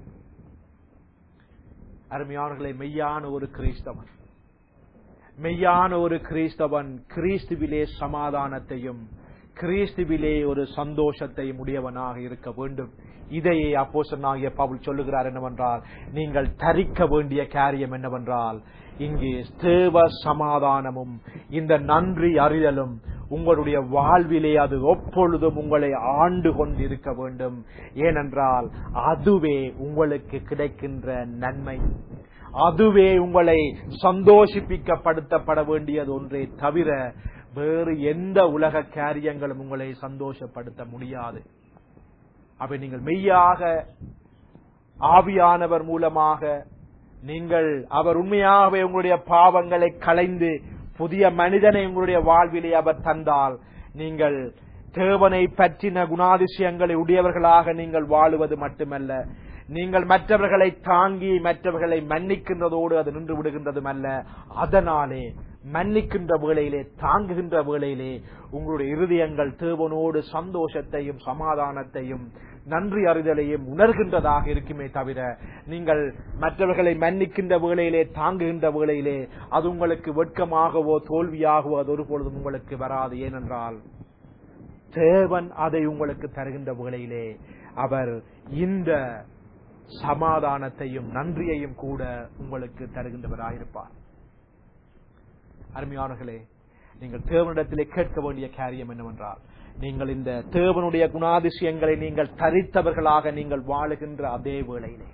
அருமையானவர்களை மெய்யான ஒரு கிறிஸ்தவன் மெய்யான ஒரு கிறிஸ்தவன் கிறிஸ்துவிலே சமாதானத்தையும் கிறிஸ்துவிலே ஒரு சந்தோஷத்தையும் உடையவனாக இருக்க வேண்டும் இதையே அப்போசனாகிய பவுல் சொல்லுகிறார் என்னவென்றால் நீங்கள் தரிக்க வேண்டிய காரியம் என்னவென்றால் இங்கே தேவ சமாதானமும் இந்த நன்றி அறிதலும் உங்களுடைய வாழ்விலே அது எப்பொழுதும் உங்களை ஆண்டு கொண்டிருக்க வேண்டும் ஏனென்றால் அதுவே உங்களுக்கு கிடைக்கின்ற நன்மை அதுவே உங்களை சந்தோஷிப்பிக்கப்படுத்தப்பட வேண்டியது ஒன்றே தவிர வேறு எந்த உலக காரியங்களும் உங்களை சந்தோஷப்படுத்த முடியாது அப்ப நீங்கள் மெய்யாக ஆவியானவர் மூலமாக நீங்கள் அவர் உண்மையாகவே உங்களுடைய பாவங்களை களைந்து புதிய மனிதனை உங்களுடைய வாழ்விலே அவர் தந்தால் நீங்கள் தேவனை பற்றின குணாதிசயங்களை உடையவர்களாக நீங்கள் வாழுவது மட்டுமல்ல நீங்கள் மற்றவர்களை தாங்கி மற்றவர்களை மன்னிக்கின்றதோடு அது நின்று விடுகின்றதும் அல்ல அதனாலே மன்னிக்கின்ற வேளையிலே தாங்குகின்ற வேளையிலே உங்களுடைய இருதயங்கள் தேவனோடு சந்தோஷத்தையும் சமாதானத்தையும் நன்றி அறிதலையும் உணர்கின்றதாக இருக்குமே தவிர நீங்கள் மற்றவர்களை மன்னிக்கின்ற வேளையிலே தாங்குகின்ற வேளையிலே அது உங்களுக்கு வெட்கமாகவோ தோல்வியாகவோ அது ஒருபொழுதும் உங்களுக்கு வராது ஏனென்றால் தேவன் அதை உங்களுக்கு தருகின்ற வேளையிலே அவர் இந்த சமாதானத்தையும் நன்றியையும் கூட உங்களுக்கு தருகின்றவராயிருப்பார் அருமையானர்களே நீங்கள் தேவனிடத்திலே கேட்க வேண்டிய காரியம் என்னவென்றால் நீங்கள் இந்த தேவனுடைய குணாதிசயங்களை நீங்கள் தரித்தவர்களாக நீங்கள் வாழுகின்ற அதே வேளையிலே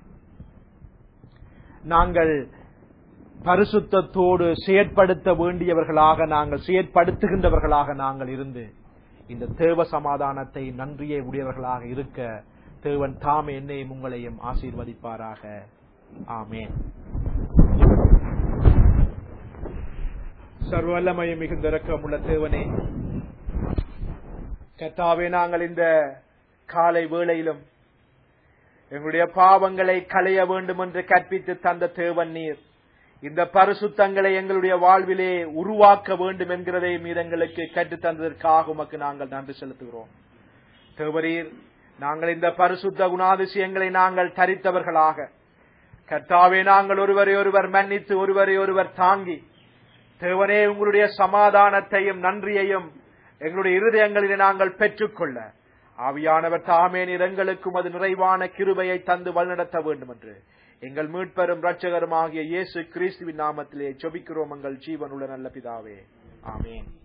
நாங்கள் பரிசுத்தத்தோடு செயற்படுத்த வேண்டியவர்களாக நாங்கள் செயற்படுத்துகின்றவர்களாக நாங்கள் இருந்து இந்த தேவ சமாதானத்தை நன்றியே உடையவர்களாக இருக்க தேவன் தாமே என்னையும் உங்களையும் ஆசீர்வதிப்பாராக ஆமேன் சர்வல்லமையும் மிகுந்த இரக்கமுள்ள தேவனே கத்தாவே நாங்கள் இந்த காலை வேளையிலும் எங்களுடைய பாவங்களை களைய வேண்டும் என்று கற்பித்து தந்த தேவன் நீர் இந்த பரிசுத்தங்களை எங்களுடைய வாழ்விலே உருவாக்க வேண்டும் என்கிறதை மீது எங்களுக்கு கற்றுத் தந்ததற்காக உமக்கு நாங்கள் நன்றி செலுத்துகிறோம் தேவரீர் நாங்கள் இந்த பரிசுத்த குணாதிசயங்களை நாங்கள் தரித்தவர்களாக கர்த்தாவே நாங்கள் ஒருவரை ஒருவர் மன்னித்து ஒருவரை ஒருவர் தாங்கி தேவனே உங்களுடைய சமாதானத்தையும் நன்றியையும் எங்களுடைய இருதயங்களிலே நாங்கள் பெற்றுக்கொள்ள ஆவியானவர் தாமே எங்களுக்கும் அது நிறைவான கிருபையை தந்து வழிநடத்த வேண்டும் என்று எங்கள் மீட்பெரும் இரட்சகருமாகிய இயேசு கிறிஸ்துவின் நாமத்திலே ஜெபிக்கிறோம் எங்கள் ஜீவனுள்ள நல்ல பிதாவே ஆமென்